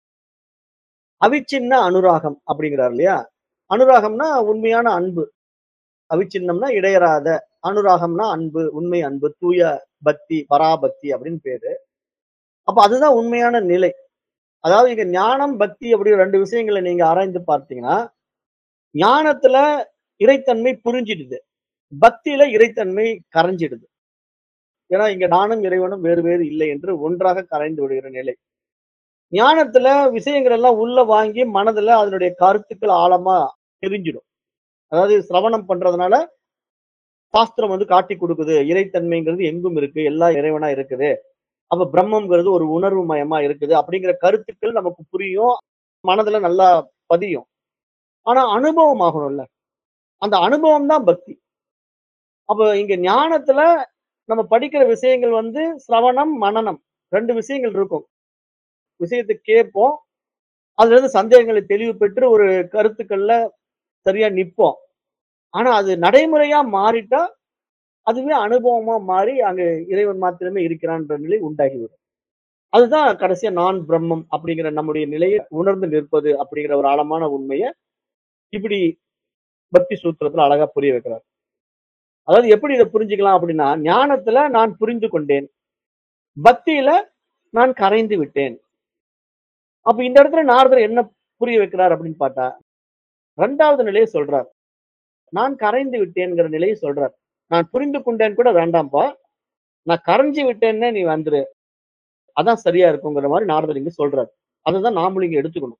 அவிச்சின்ன அனுராகம் அப்படிங்கிறார் இல்லையா அனுராகம்னா உண்மையான அன்பு அவிச்சின்னம்னா இடையறாத அனுராகம்னா அன்பு உண்மை அன்பு தூய பக்தி பராபக்தி அப்படின்னு பேரு அப்ப அதுதான் உண்மையான நிலை அதாவது இங்க ஞானம் பக்தி அப்படி ரெண்டு விஷயங்களை நீங்க ஆராய்ந்து பார்த்தீங்கன்னா ஞானத்துல இறைத்தன்மை புரிஞ்சிடுது பக்தியில இறைத்தன்மை கரைஞ்சிடுது ஏன்னா இங்க நானும் இறைவனும் வேறு வேறு இல்லை என்று ஒன்றாக கரைந்து விடுகிற நிலை ஞானத்துல விஷயங்கள் எல்லாம் உள்ள வாங்கி மனதுல அதனுடைய கருத்துக்கள் ஆழமா தெரிஞ்சிடும் அதாவது சிரவணம் பண்றதுனால சாஸ்திரம் வந்து காட்டி கொடுக்குது இறைத்தன்மைங்கிறது எங்கும் இருக்கு எல்லா இறைவனா இருக்குது அப்ப பிரம்மங்கிறது ஒரு உணர்வு மயமா இருக்குது அப்படிங்கிற கருத்துக்கள் நமக்கு புரியும் மனதுல நல்லா பதியும் ஆனா அனுபவம் ஆகணும்ல அந்த அனுபவம் தான் பக்தி அப்ப இங்க ஞானத்துல நம்ம படிக்கிற விஷயங்கள் வந்து சிரவணம் மனனம் ரெண்டு விஷயங்கள் இருக்கும் விஷயத்தை கேட்போம் அதுல இருந்து சந்தேகங்களை தெளிவு பெற்று ஒரு கருத்துக்கள்ல சரியா நிப்போம் ஆனா அது நடைமுறையா மாறிட்டா அதுவே அனுபவமா மாறி அங்க இறைவன் மாத்திரமே இருக்கிறான்ற நிலை உண்டாகிவிடும் அதுதான் கடைசியா நான் பிரம்மம் அப்படிங்கிற நம்முடைய நிலையை உணர்ந்து நிற்பது அப்படிங்கிற ஒரு ஆழமான உண்மையை இப்படி பக்தி சூத்திரத்துல அழகா புரிய வைக்கிறார் அதாவது எப்படி இதை புரிஞ்சுக்கலாம் அப்படின்னா ஞானத்துல நான் புரிந்து கொண்டேன் பக்தியில நான் கரைந்து விட்டேன் அப்ப இந்த இடத்துல நாரதர் என்ன புரிய வைக்கிறார் அப்படின்னு பார்த்தா ரெண்டாவது நிலையை சொல்றார் நான் கரைந்து விட்டேன்ங்கிற நிலையை சொல்றார் நான் புரிந்து கொண்டேன் கூட வேண்டாம்ப்பா நான் கரைஞ்சு விட்டேன்னே நீ வந்துரு அதான் சரியா இருக்குங்கிற மாதிரி நாரதர் இங்க சொல்றாரு அதுதான் நாமளும் இங்க எடுத்துக்கணும்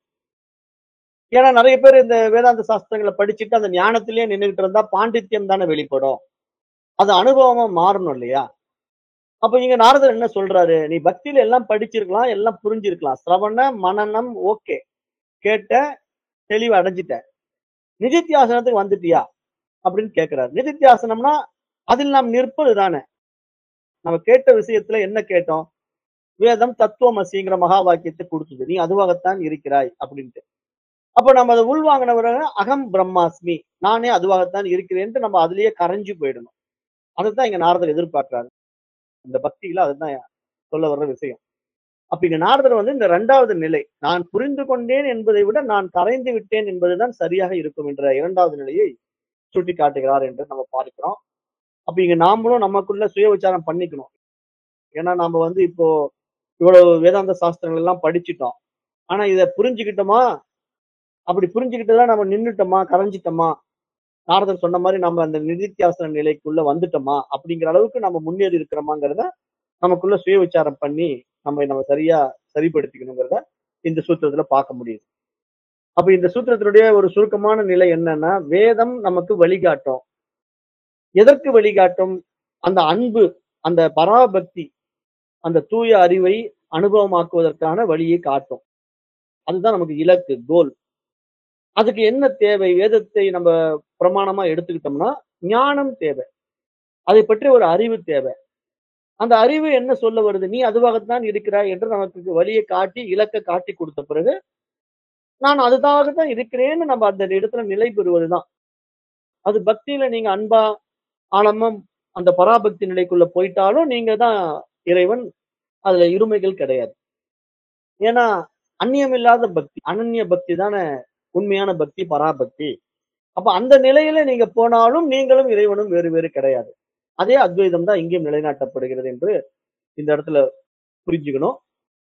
ஏன்னா நிறைய பேர் இந்த வேதாந்த சாஸ்திரங்களை படிச்சுட்டு அந்த ஞானத்திலேயே நின்றுகிட்டு இருந்தா பாண்டித்யம் தானே வெளிப்படும் அது அனுபவமா மாறணும் இல்லையா அப்ப இங்க நாரதர் என்ன சொல்றாரு நீ பக்தியில எல்லாம் படிச்சிருக்கலாம் எல்லாம் புரிஞ்சிருக்கலாம் சிரவண மனநம் ஓகே கேட்ட தெளிவு அடைஞ்சிட்ட நிதித்தியாசனத்துக்கு வந்துட்டியா அப்படின்னு கேட்கிறாரு நிதித்தியாசனம்னா அதில் நாம் நிற்பது தானே நம்ம கேட்ட விஷயத்துல என்ன கேட்டோம் வேதம் தத்துவமசிங்கிற மகா வாக்கியத்தை கொடுத்தது நீ அதுவாகத்தான் இருக்கிறாய் அப்படின்ட்டு அப்ப நம்ம அதை உள்வாங்கினவர அகம் பிரம்மாஸ்மி நானே அதுவாகத்தான் இருக்கிறேன்ட்டு நம்ம அதுலயே கரைஞ்சு போயிடணும் அதுதான் இங்க நாரதர் எதிர்பார்க்கிறாரு இந்த பக்தியில அதுதான் சொல்ல வர்ற விஷயம் அப்ப இங்க நாரதர் வந்து இந்த இரண்டாவது நிலை நான் புரிந்து கொண்டேன் என்பதை விட நான் கரைந்து விட்டேன் என்பதுதான் சரியாக இருக்கும் என்ற இரண்டாவது நிலையை சுட்டி காட்டுகிறார் என்று நம்ம பார்க்கிறோம் அப்ப இங்க நாமளும் நமக்குள்ள சுய விசாரம் பண்ணிக்கணும் ஏன்னா நாம வந்து இப்போ இவ்வளவு வேதாந்த சாஸ்திரங்கள் எல்லாம் படிச்சிட்டோம் ஆனா இதை புரிஞ்சுக்கிட்டோமா அப்படி புரிஞ்சுக்கிட்டுதான் நம்ம நின்னுட்டோமா கரைஞ்சிட்டோமா நாரதர் சொன்ன மாதிரி நம்ம அந்த நிதித்தியாசன நிலைக்குள்ள வந்துட்டோமா அப்படிங்கிற அளவுக்கு நம்ம முன்னேறி இருக்கிறோமாங்கிறத நமக்குள்ள சுய விசாரம் பண்ணி நம்ம நம்ம சரியா சரிப்படுத்திக்கணுங்கிறத இந்த சூத்திரத்துல பார்க்க முடியுது அப்ப இந்த சூத்திரத்தினுடைய ஒரு சுருக்கமான நிலை என்னன்னா வேதம் நமக்கு வழிகாட்டும் எதற்கு வழிகாட்டும் அந்த அன்பு அந்த பராபக்தி அந்த தூய அறிவை அனுபவமாக்குவதற்கான வழியை காட்டும் அதுதான் நமக்கு இலக்கு கோல் அதுக்கு என்ன தேவை வேதத்தை நம்ம பிரமாணமா எடுத்துக்கிட்டோம்னா ஞானம் தேவை அதை பற்றி ஒரு அறிவு தேவை அந்த அறிவு என்ன சொல்ல வருது நீ அதுவாகத்தான் இருக்கிறாய் என்று நமக்கு வழியை காட்டி இலக்கை காட்டி கொடுத்த பிறகு நான் அதுதாகத்தான் இருக்கிறேன்னு நம்ம அந்த இடத்துல நிலை பெறுவதுதான் அது பக்தியில நீங்க அன்பா ஆழமா அந்த பராபக்தி நிலைக்குள்ள போயிட்டாலும் நீங்க தான் இறைவன் அதுல இருமைகள் கிடையாது ஏன்னா அந்நியமில்லாத பக்தி அனன்ய பக்தி தானே உண்மையான பக்தி பராபக்தி அப்ப அந்த நிலையில நீங்க போனாலும் நீங்களும் இறைவனும் வேறு வேறு கிடையாது அதே அத்வைதம் தான் இங்கேயும் நிலைநாட்டப்படுகிறது என்று இந்த இடத்துல புரிஞ்சுக்கணும்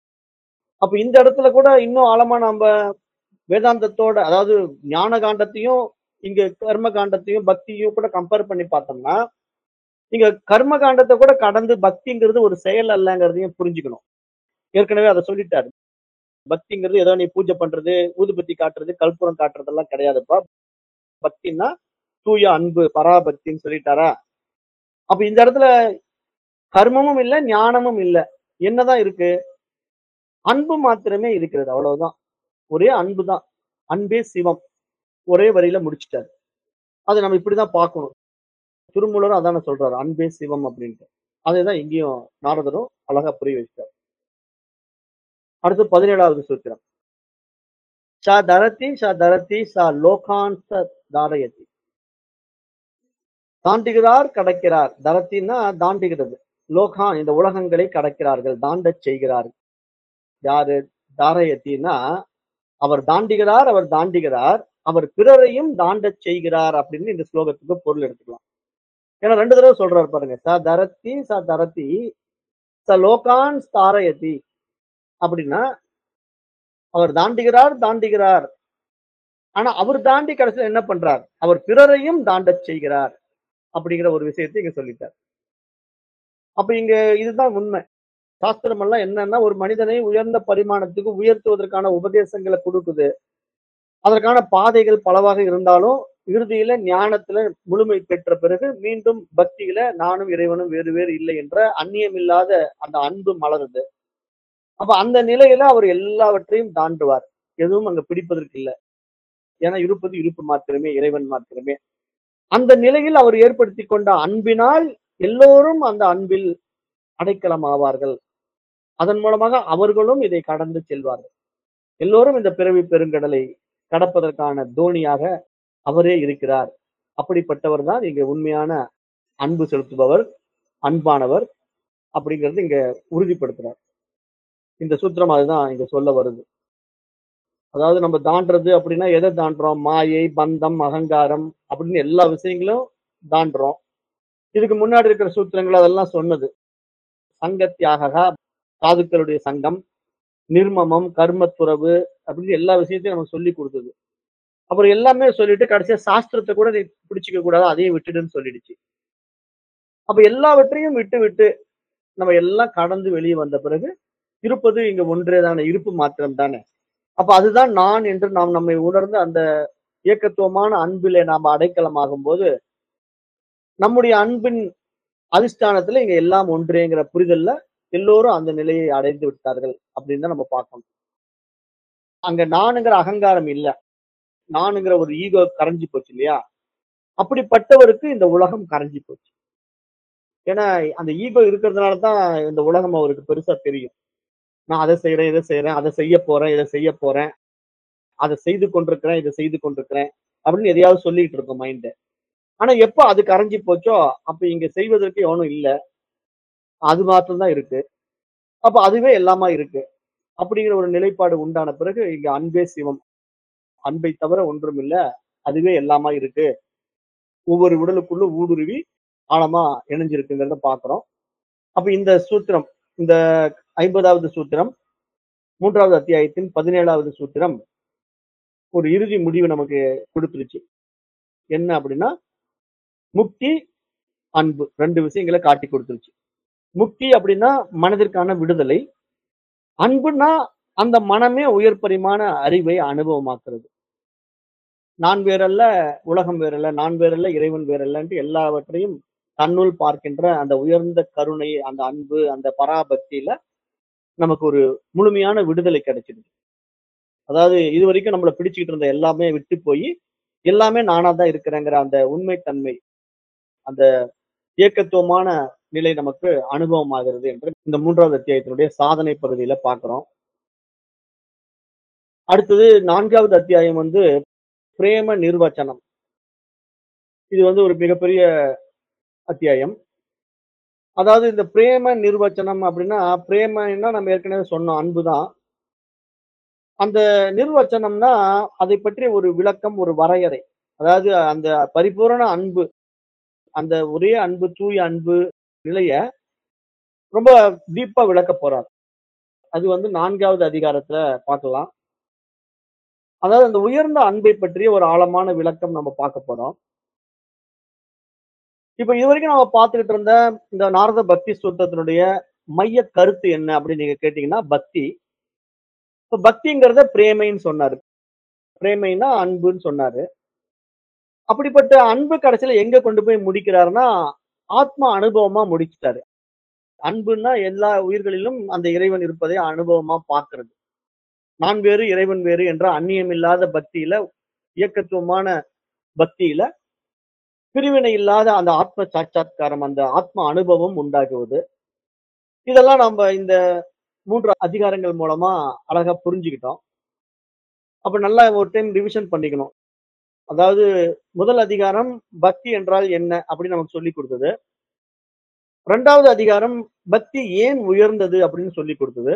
அப்ப இந்த இடத்துல கூட இன்னும் ஆழமா நம்ம வேதாந்தத்தோட அதாவது ஞான காண்டத்தையும் இங்க கர்ம காண்டத்தையும் பக்தியும் கூட கம்பேர் பண்ணி பார்த்தோம்னா இங்க கர்ம காண்டத்தை கூட கடந்து பக்திங்கிறது ஒரு செயல் அல்லங்கிறதையும் புரிஞ்சுக்கணும் ஏற்கனவே அதை சொல்லிட்டாரு பக்திங்கிறது ஏதோ நீ பூஜை பண்றது ஊதுபத்தி காட்டுறது கற்பூரம் காட்டுறதெல்லாம் கிடையாதுப்பா பக்தின்னா தூய அன்பு பராபக்தின்னு சொல்லிட்டாரா அப்ப இந்த இடத்துல கர்மமும் இல்ல ஞானமும் இல்ல என்னதான் இருக்கு அன்பு மாத்திரமே இருக்கிறது அவ்வளவுதான் ஒரே அன்பு தான் அன்பே சிவம் ஒரே வரியில முடிச்சிட்டாரு அதை நம்ம இப்படிதான் பார்க்கணும் திருமூலரும் அதான சொல்றாரு அன்பே சிவம் அப்படின்ட்டு அதேதான் இங்கேயும் நாரதரும் அழகா புரிய வச்சிட்டாரு அடுத்து பதினேழாவது சூத்திரம் சா தரதி சா தரதி சா லோகான் ச தாரயதி தாண்டுகிறார் கடக்கிறார் தரத்தின்னா தாண்டுகிறது லோகான் இந்த உலகங்களை கடக்கிறார்கள் தாண்டச் செய்கிறார் யாரு தாரயத்தின்னா அவர் தாண்டுகிறார் அவர் தாண்டுகிறார் அவர் பிறரையும் தாண்டச் செய்கிறார் அப்படின்னு இந்த ஸ்லோகத்துக்கு பொருள் எடுத்துக்கலாம் ஏன்னா ரெண்டு தடவை சொல்றாரு பாருங்க ச தரத்தி ச தரத்தி ச லோகான் தாரயதி அப்படின்னா அவர் தாண்டுகிறார் தாண்டுகிறார் ஆனா அவர் தாண்டி கடைசியில் என்ன பண்றார் அவர் பிறரையும் தாண்டச் செய்கிறார் அப்படிங்கிற ஒரு விஷயத்தை இங்க சொல்லிட்டார் அப்ப இங்க இதுதான் உண்மை சாஸ்திரம் எல்லாம் என்னன்னா ஒரு மனிதனை உயர்ந்த பரிமாணத்துக்கு உயர்த்துவதற்கான உபதேசங்களை கொடுக்குது அதற்கான பாதைகள் பலவாக இருந்தாலும் இறுதியில ஞானத்துல முழுமை பெற்ற பிறகு மீண்டும் பக்தியில நானும் இறைவனும் வேறு வேறு இல்லை என்ற அந்நியமில்லாத அந்த அன்பு மலருது அப்ப அந்த நிலையில அவர் எல்லாவற்றையும் தாண்டுவார் எதுவும் அங்க பிடிப்பதற்கு இல்லை ஏன்னா இருப்பது இருப்பு மாத்திரமே இறைவன் மாத்திரமே அந்த நிலையில் அவர் ஏற்படுத்தி கொண்ட அன்பினால் எல்லோரும் அந்த அன்பில் அடைக்கலம் ஆவார்கள் அதன் மூலமாக அவர்களும் இதை கடந்து செல்வார்கள் எல்லோரும் இந்த பிறவி பெருங்கடலை கடப்பதற்கான தோணியாக அவரே இருக்கிறார் அப்படிப்பட்டவர் தான் இங்க உண்மையான அன்பு செலுத்துபவர் அன்பானவர் அப்படிங்கிறது இங்க உறுதிப்படுத்துறார் இந்த சூத்திரம் அதுதான் இங்க சொல்ல வருது அதாவது நம்ம தாண்டுறது அப்படின்னா எதை தாண்டுறோம் மாயை பந்தம் அகங்காரம் அப்படின்னு எல்லா விஷயங்களும் தாண்டுறோம் இதுக்கு முன்னாடி இருக்கிற சூத்திரங்கள் அதெல்லாம் சொன்னது சங்க தியாகா சாதுக்களுடைய சங்கம் நிர்மமம் கர்மத்துறவு அப்படின்னு எல்லா விஷயத்தையும் நமக்கு சொல்லி கொடுத்தது அப்புறம் எல்லாமே சொல்லிட்டு கடைசியா சாஸ்திரத்தை கூட நீ பிடிச்சுக்க கூடாது அதையும் விட்டுடுன்னு சொல்லிடுச்சு அப்ப எல்லாவற்றையும் விட்டு விட்டு நம்ம எல்லாம் கடந்து வெளியே வந்த பிறகு இருப்பது இங்க ஒன்றே தானே இருப்பு மாத்திரம் தானே அப்ப அதுதான் நான் என்று நாம் நம்மை உணர்ந்து அந்த இயக்கத்துவமான அன்பிலே நாம் அடைக்கலமாகும் போது நம்முடைய அன்பின் அதிஷ்டானத்துல இங்க எல்லாம் ஒன்றேங்கிற புரிதல்ல எல்லோரும் அந்த நிலையை அடைந்து விட்டார்கள் அப்படின்னு தான் நம்ம பார்க்கணும் அங்க நானுங்கிற அகங்காரம் இல்ல நானுங்கிற ஒரு ஈகோ கரைஞ்சு போச்சு இல்லையா அப்படிப்பட்டவருக்கு இந்த உலகம் கரைஞ்சு போச்சு ஏன்னா அந்த ஈகோ இருக்கிறதுனால தான் இந்த உலகம் அவருக்கு பெருசா தெரியும் நான் அதை செய்யறேன் இதை செய்யறேன் அதை செய்ய போறேன் இதை செய்ய போறேன் அதை செய்து கொண்டிருக்கிறேன் இதை செய்து கொண்டிருக்கிறேன் அப்படின்னு எதையாவது சொல்லிட்டு இருக்கும் மைண்ட் ஆனா எப்ப அது கரைஞ்சு போச்சோ அப்ப இங்க செய்வதற்கு எவனும் இல்ல அது மாத்திரம் தான் இருக்கு அப்ப அதுவே எல்லாமா இருக்கு அப்படிங்கிற ஒரு நிலைப்பாடு உண்டான பிறகு இங்க அன்பே சிவம் அன்பை தவிர ஒன்றும் இல்ல அதுவே எல்லாமா இருக்கு ஒவ்வொரு உடலுக்குள்ள ஊடுருவி ஆழமா இணைஞ்சிருக்குங்கிறத பாக்குறோம் அப்ப இந்த சூத்திரம் இந்த ஐம்பதாவது சூத்திரம் மூன்றாவது அத்தியாயத்தின் பதினேழாவது சூத்திரம் ஒரு இறுதி முடிவு நமக்கு கொடுத்துருச்சு என்ன அப்படின்னா முக்தி அன்பு ரெண்டு விஷயங்களை காட்டி கொடுத்துருச்சு முக்தி அப்படின்னா மனதிற்கான விடுதலை அன்புனா அந்த மனமே உயர் பரிமாண அறிவை அனுபவமாக்குறது நான் வேறல்ல உலகம் வேறல்ல நான் வேறல்ல இறைவன் வேறல்லன்ட்டு எல்லாவற்றையும் தன்னுள் பார்க்கின்ற அந்த உயர்ந்த கருணை அந்த அன்பு அந்த பராபக்தியில நமக்கு ஒரு முழுமையான விடுதலை கிடைச்சிடுது அதாவது இது வரைக்கும் நம்மளை பிடிச்சுக்கிட்டு இருந்த எல்லாமே விட்டு போய் எல்லாமே நானா தான் இருக்கிறேங்கிற அந்த உண்மைத்தன்மை அந்த இயக்கத்துவமான நிலை நமக்கு அனுபவமாகிறது என்று இந்த மூன்றாவது அத்தியாயத்தினுடைய சாதனை பகுதியில பார்க்கிறோம் அடுத்தது நான்காவது அத்தியாயம் வந்து பிரேம நிர்வச்சனம் இது வந்து ஒரு மிகப்பெரிய அத்தியாயம் அதாவது இந்த பிரேம நிர்வச்சனம் அப்படின்னா பிரேமன்னா நம்ம ஏற்கனவே சொன்னோம் அன்புதான் அந்த நிர்வச்சனம்னா அதை பற்றி ஒரு விளக்கம் ஒரு வரையறை அதாவது அந்த பரிபூரண அன்பு அந்த ஒரே அன்பு தூய அன்பு நிலைய ரொம்ப டீப்பா விளக்க போறார் அது வந்து நான்காவது அதிகாரத்துல பார்க்கலாம் அதாவது அந்த உயர்ந்த அன்பை பற்றிய ஒரு ஆழமான விளக்கம் நம்ம பார்க்க போறோம் இப்ப இது வரைக்கும் நம்ம பார்த்துக்கிட்டு இருந்த இந்த நாரத பக்தி சூத்திரத்தினுடைய மைய கருத்து என்ன அப்படின்னு நீங்க கேட்டீங்கன்னா பக்தி இப்ப பக்திங்கிறத பிரேமைன்னு சொன்னாரு பிரேமைன்னா அன்புன்னு சொன்னாரு அப்படிப்பட்ட அன்பு கடைசியில எங்க கொண்டு போய் முடிக்கிறாருன்னா ஆத்ம அனுபவமா முடிச்சிட்டாரு அன்புன்னா எல்லா உயிர்களிலும் அந்த இறைவன் இருப்பதை அனுபவமா பார்க்கிறது நான் வேறு இறைவன் வேறு என்ற அந்நியம் இல்லாத பக்தியில இயக்கத்துவமான பக்தியில பிரிவினை இல்லாத அந்த ஆத்ம சாட்சாத்காரம் அந்த ஆத்ம அனுபவம் உண்டாகுவது இதெல்லாம் நம்ம இந்த மூன்று அதிகாரங்கள் மூலமா அழகா புரிஞ்சுக்கிட்டோம் அப்ப நல்லா ஒரு டைம் ரிவிஷன் பண்ணிக்கணும் அதாவது முதல் அதிகாரம் பக்தி என்றால் என்ன அப்படின்னு நமக்கு சொல்லி கொடுத்தது ரெண்டாவது அதிகாரம் பக்தி ஏன் உயர்ந்தது அப்படின்னு சொல்லி கொடுத்தது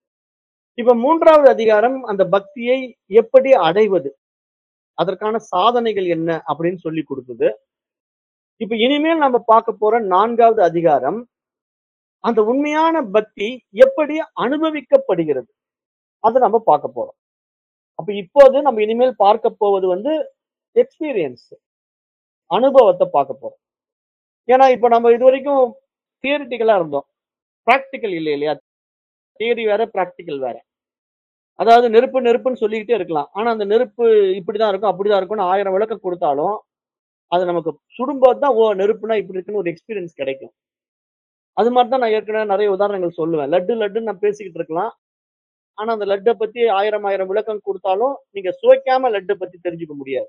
இப்ப மூன்றாவது அதிகாரம் அந்த பக்தியை எப்படி அடைவது அதற்கான சாதனைகள் என்ன அப்படின்னு சொல்லி கொடுத்தது இப்ப இனிமேல் நம்ம பார்க்க போற நான்காவது அதிகாரம் அந்த உண்மையான பக்தி எப்படி அனுபவிக்கப்படுகிறது அதை நம்ம பார்க்க போறோம் அப்ப இப்போது நம்ம இனிமேல் பார்க்க போவது வந்து எக்ஸ்பீரியன்ஸ் அனுபவத்தை பார்க்க போறோம் ஏன்னா இப்ப நம்ம இது வரைக்கும் தியரிட்டிக்கலா இருந்தோம் ப்ராக்டிக்கல் இல்லை இல்லையா தியரி வேற ப்ராக்டிக்கல் வேற அதாவது நெருப்பு நெருப்புன்னு சொல்லிக்கிட்டே இருக்கலாம் ஆனா அந்த நெருப்பு இப்படிதான் இருக்கும் அப்படிதான் இருக்கும்னு ஆயிரம் விளக்கம் கொடுத்தாலும் அது நமக்கு சுடும்போது தான் ஓ நெருப்புனா இப்படி இருக்குன்னு ஒரு எக்ஸ்பீரியன்ஸ் கிடைக்கும் அது மாதிரி தான் நான் ஏற்கனவே நிறைய உதாரணங்கள் சொல்லுவேன் லட்டு லட்டுன்னு நான் பேசிக்கிட்டு இருக்கலாம் ஆனா அந்த லட்டை பத்தி ஆயிரம் ஆயிரம் விளக்கம் கொடுத்தாலும் நீங்க சுவைக்காம லட்டை பத்தி தெரிஞ்சுக்க முடியாது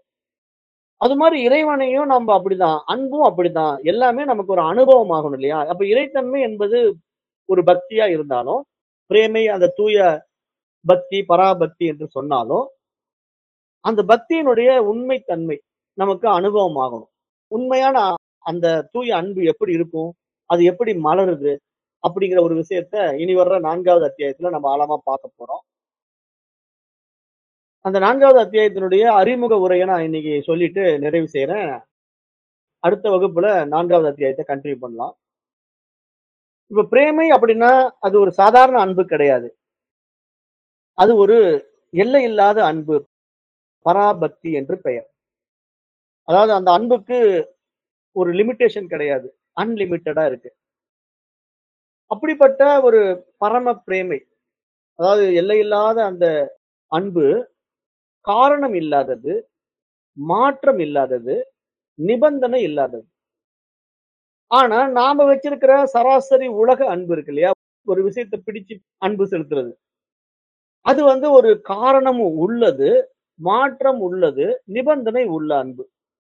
அது மாதிரி இறைவனையும் நம்ம அப்படிதான் அன்பும் அப்படிதான் எல்லாமே நமக்கு ஒரு அனுபவம் ஆகணும் இல்லையா அப்ப இறைத்தன்மை என்பது ஒரு பக்தியா இருந்தாலும் பிரேமை அந்த தூய பக்தி பராபக்தி என்று சொன்னாலும் அந்த பக்தியினுடைய உண்மைத்தன்மை நமக்கு அனுபவம் ஆகணும் உண்மையான அந்த தூய அன்பு எப்படி இருக்கும் அது எப்படி மலருது அப்படிங்கிற ஒரு விஷயத்த இனி வர்ற நான்காவது அத்தியாயத்துல நம்ம ஆழமா பார்க்க போறோம் அந்த நான்காவது அத்தியாயத்தினுடைய அறிமுக உரையை நான் இன்னைக்கு சொல்லிட்டு நிறைவு செய்யறேன் அடுத்த வகுப்புல நான்காவது அத்தியாயத்தை கண்டினியூ பண்ணலாம் இப்ப பிரேமை அப்படின்னா அது ஒரு சாதாரண அன்பு கிடையாது அது ஒரு எல்லை இல்லாத அன்பு பராபக்தி என்று பெயர் அதாவது அந்த அன்புக்கு ஒரு லிமிட்டேஷன் கிடையாது அன்லிமிட்டடா இருக்கு அப்படிப்பட்ட ஒரு பரம பிரேமை அதாவது எல்லையில்லாத அந்த அன்பு காரணம் இல்லாதது மாற்றம் இல்லாதது நிபந்தனை இல்லாதது ஆனா நாம வச்சிருக்கிற சராசரி உலக அன்பு இருக்கு இல்லையா ஒரு விஷயத்தை பிடிச்சு அன்பு செலுத்துறது அது வந்து ஒரு காரணமும் உள்ளது மாற்றம் உள்ளது நிபந்தனை உள்ள அன்பு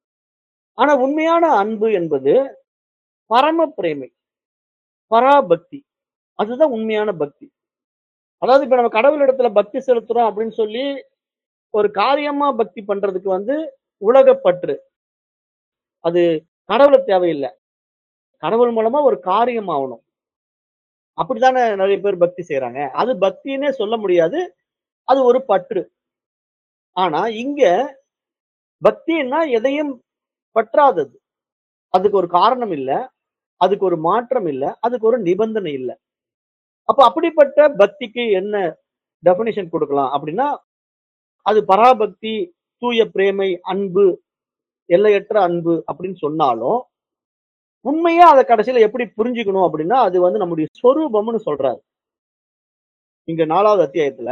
ஆனா உண்மையான அன்பு என்பது பரம பிரேமை பராபக்தி அதுதான் உண்மையான பக்தி அதாவது இப்ப நம்ம கடவுள் இடத்துல பக்தி செலுத்துறோம் அப்படின்னு சொல்லி ஒரு காரியமா பக்தி பண்றதுக்கு வந்து உலகப்பற்று அது கடவுளை தேவையில்லை கடவுள் மூலமா ஒரு காரியம் ஆகணும் அப்படித்தானே நிறைய பேர் பக்தி செய்யறாங்க அது பக்தின்னே சொல்ல முடியாது அது ஒரு பற்று ஆனா இங்க பக்தின்னா எதையும் பற்றாதது அதுக்கு ஒரு காரணம் இல்ல அதுக்கு ஒரு மாற்றம் இல்ல அதுக்கு ஒரு நிபந்தனை இல்ல அப்ப அப்படிப்பட்ட பக்திக்கு என்ன டெபினிஷன் கொடுக்கலாம் அப்படின்னா அது பராபக்தி தூய பிரேமை அன்பு எல்லையற்ற அன்பு அப்படின்னு சொன்னாலும் உண்மையா அதை கடைசியில எப்படி புரிஞ்சுக்கணும் அப்படின்னா அது வந்து நம்முடைய சொரூபம்னு சொல்றாரு இங்க நாலாவது அத்தியாயத்துல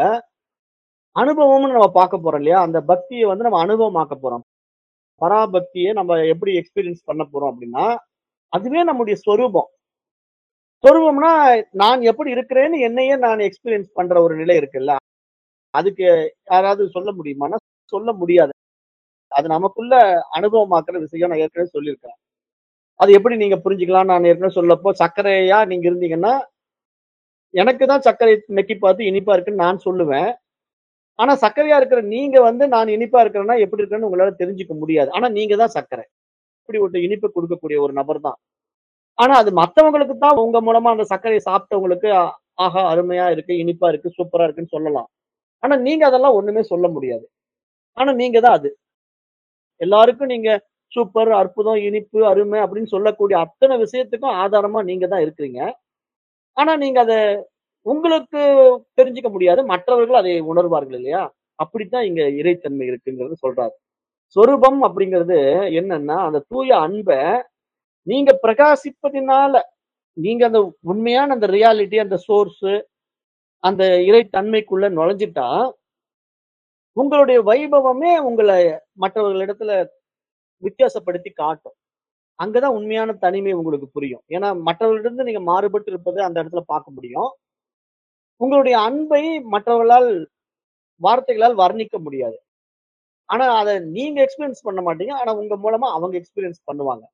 அனுபவம்னு நம்ம பார்க்க போறோம் இல்லையா அந்த பக்தியை வந்து நம்ம அனுபவமாக்க போறோம் பராபக்தியை நம்ம எப்படி எக்ஸ்பீரியன்ஸ் பண்ண போறோம் அப்படின்னா அதுவே நம்முடைய சொரூபம் சொரூபம்னா நான் எப்படி இருக்கிறேன்னு என்னையே நான் எக்ஸ்பீரியன்ஸ் பண்ற ஒரு நிலை இருக்குல்ல அதுக்கு யாராவது சொல்ல முடியுமான்னா சொல்ல முடியாது அது நமக்குள்ள அனுபவமாக்குற விஷயம் நான் ஏற்கனவே சொல்லியிருக்கேன் அது எப்படி நீங்க புரிஞ்சுக்கலாம் நான் ஏற்கனவே சொல்லப்போ சர்க்கரையா நீங்க இருந்தீங்கன்னா எனக்கு தான் சர்க்கரை நெக்கி பார்த்து இனிப்பா இருக்குன்னு நான் சொல்லுவேன் ஆனா சர்க்கரையா இருக்கிற நீங்க வந்து நான் இனிப்பா இருக்கிறேன்னா எப்படி இருக்குன்னு உங்களால தெரிஞ்சுக்க முடியாது ஆனா நீங்க தான் சர்க்கரை இப்படி ஒரு இனிப்பை கொடுக்கக்கூடிய ஒரு நபர் தான் ஆனா அது மத்தவங்களுக்கு தான் உங்க மூலமா அந்த சர்க்கரையை சாப்பிட்டவங்களுக்கு ஆ- ஆஹா அருமையா இருக்கு இனிப்பா இருக்கு சூப்பரா இருக்குன்னு சொல்லலாம் ஆனா நீங்க அதெல்லாம் ஒண்ணுமே சொல்ல முடியாது ஆனா நீங்க தான் அது எல்லாருக்கும் நீங்க சூப்பர் அற்புதம் இனிப்பு அருமை அப்படின்னு சொல்லக்கூடிய அத்தனை விஷயத்துக்கும் ஆதாரமா நீங்க தான் இருக்கிறீங்க ஆனா நீங்க அதை உங்களுக்கு தெரிஞ்சுக்க முடியாது மற்றவர்கள் அதை உணர்வார்கள் இல்லையா அப்படித்தான் இங்க இறைத்தன்மை இருக்குங்கிறது சொல்றாரு சொரூபம் அப்படிங்கிறது என்னன்னா அந்த தூய அன்பை நீங்க பிரகாசிப்பதினால நீங்க அந்த உண்மையான அந்த ரியாலிட்டி அந்த சோர்ஸ் அந்த இறைத்தன்மைக்குள்ள நுழைஞ்சிட்டா உங்களுடைய வைபவமே உங்களை மற்றவர்களிடத்துல வித்தியாசப்படுத்தி காட்டும் அங்கதான் உண்மையான தனிமை உங்களுக்கு புரியும் ஏன்னா மற்றவர்களிடம் நீங்க மாறுபட்டு இருப்பதை அந்த இடத்துல பார்க்க முடியும் உங்களுடைய அன்பை மற்றவர்களால் வார்த்தைகளால் வர்ணிக்க முடியாது ஆனா அதை நீங்க எக்ஸ்பீரியன்ஸ் பண்ண மாட்டீங்க ஆனா உங்க மூலமா அவங்க எக்ஸ்பீரியன்ஸ் பண்ணுவாங்க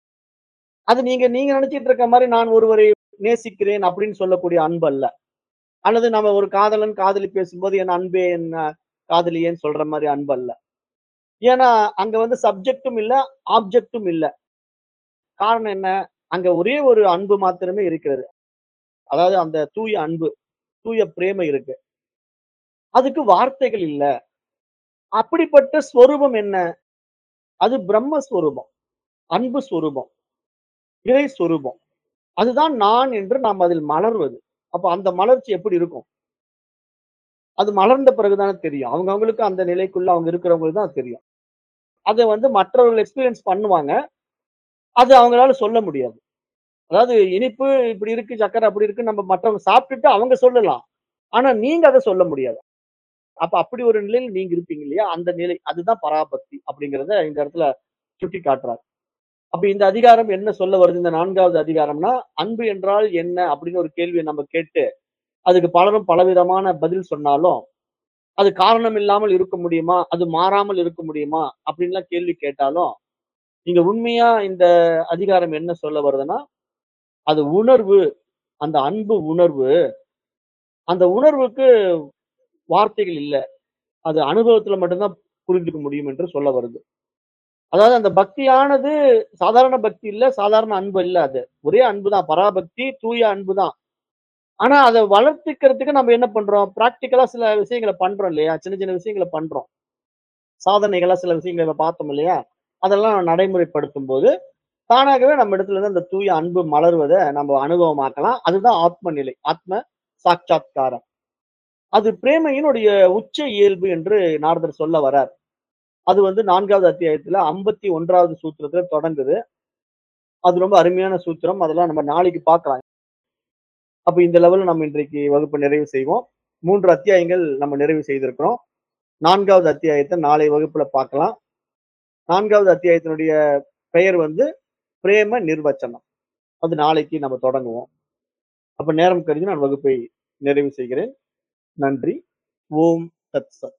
அது நீங்க நீங்க நினைச்சிட்டு இருக்க மாதிரி நான் ஒருவரை நேசிக்கிறேன் அப்படின்னு சொல்லக்கூடிய அன்பு அல்ல அல்லது நம்ம ஒரு காதலன் காதலி பேசும்போது என் அன்பே என் காதலியேன்னு சொல்ற மாதிரி அன்பு அல்ல ஏன்னா அங்க வந்து சப்ஜெக்டும் இல்ல ஆப்ஜெக்டும் இல்ல காரணம் என்ன அங்க ஒரே ஒரு அன்பு மாத்திரமே இருக்கிறது அதாவது அந்த தூய அன்பு தூய பிரேமை இருக்கு அதுக்கு வார்த்தைகள் இல்ல அப்படிப்பட்ட ஸ்வரூபம் என்ன அது பிரம்மஸ்வரூபம் அன்பு ஸ்வரூபம் இறை ஸ்வரூபம் அதுதான் நான் என்று நாம் அதில் மலர்வது அப்ப அந்த மலர்ச்சி எப்படி இருக்கும் அது மலர்ந்த பிறகுதானே தெரியும் அவங்க அவங்களுக்கு அந்த நிலைக்குள்ள அவங்க இருக்கிறவங்களுக்கு தான் தெரியும் அதை வந்து மற்றவர்கள் எக்ஸ்பீரியன்ஸ் பண்ணுவாங்க அது அவங்களால சொல்ல முடியாது அதாவது இனிப்பு இப்படி இருக்கு சக்கரை அப்படி இருக்கு நம்ம மற்றவங்க சாப்பிட்டுட்டு அவங்க சொல்லலாம் ஆனா நீங்க அதை சொல்ல முடியாது அப்ப அப்படி ஒரு நிலையில் நீங்க இருப்பீங்க இல்லையா அந்த நிலை அதுதான் பராபக்தி அப்படிங்கறத இந்த இடத்துல சுட்டி காட்டுறாரு அப்ப இந்த அதிகாரம் என்ன சொல்ல வருது இந்த நான்காவது அதிகாரம்னா அன்பு என்றால் என்ன அப்படின்னு ஒரு கேள்வியை நம்ம கேட்டு அதுக்கு பலரும் பலவிதமான பதில் சொன்னாலும் அது காரணம் இல்லாமல் இருக்க முடியுமா அது மாறாமல் இருக்க முடியுமா அப்படின்லாம் கேள்வி கேட்டாலும் நீங்க உண்மையா இந்த அதிகாரம் என்ன சொல்ல வருதுன்னா அது உணர்வு அந்த அன்பு உணர்வு அந்த உணர்வுக்கு வார்த்தைகள் இல்லை அது அனுபவத்துல மட்டும்தான் புரிந்துக்க முடியும் என்று சொல்ல வருது அதாவது அந்த பக்தியானது சாதாரண பக்தி இல்ல சாதாரண அன்பு இல்ல அது ஒரே அன்பு தான் பராபக்தி தூய அன்பு தான் ஆனா அதை வளர்த்துக்கிறதுக்கு நம்ம என்ன பண்றோம் பிராக்டிக்கலா சில விஷயங்களை பண்றோம் இல்லையா சின்ன சின்ன விஷயங்களை பண்றோம் சாதனைகளா சில விஷயங்களை பார்த்தோம் இல்லையா அதெல்லாம் நடைமுறைப்படுத்தும் போது தானாகவே நம்ம இடத்துல இருந்து அந்த தூய அன்பு மலர்வதை நம்ம அனுபவமாக்கலாம் அதுதான் ஆத்ம நிலை ஆத்ம சாட்சாத்காரம் அது பிரேமையினுடைய உச்ச இயல்பு என்று நாரதர் சொல்ல வரார் அது வந்து 4வது அத்தியாயத்துல 51வது சூத்திரத்துல தொடங்குது. அது ரொம்ப அருமையான சூத்திரம். அதெல்லாம் நம்ம நாளைக்கு பார்க்கலாம். அப்ப இந்த லெவல்ல நம்ம இன்றைக்கு வகுப்ப நிறைவு செய்வோம். 3 அத்தியாயங்கள் நம்ம நிறைவு செய்திருக்கிறோம். 4வது அத்தியாயத்த நாளை வகுப்புல பார்க்கலாம். 4வது அத்தியாயத்தினுடைய பெயர் வந்து பிரேம நிர்வச்சனம். அது நாளைக்கு நம்ம தொடங்குவோம். அப்ப நேரம் கருதி நான் வகுப்பை நிறைவு செய்கிறேன். நன்றி. ஓம் தத் சத்.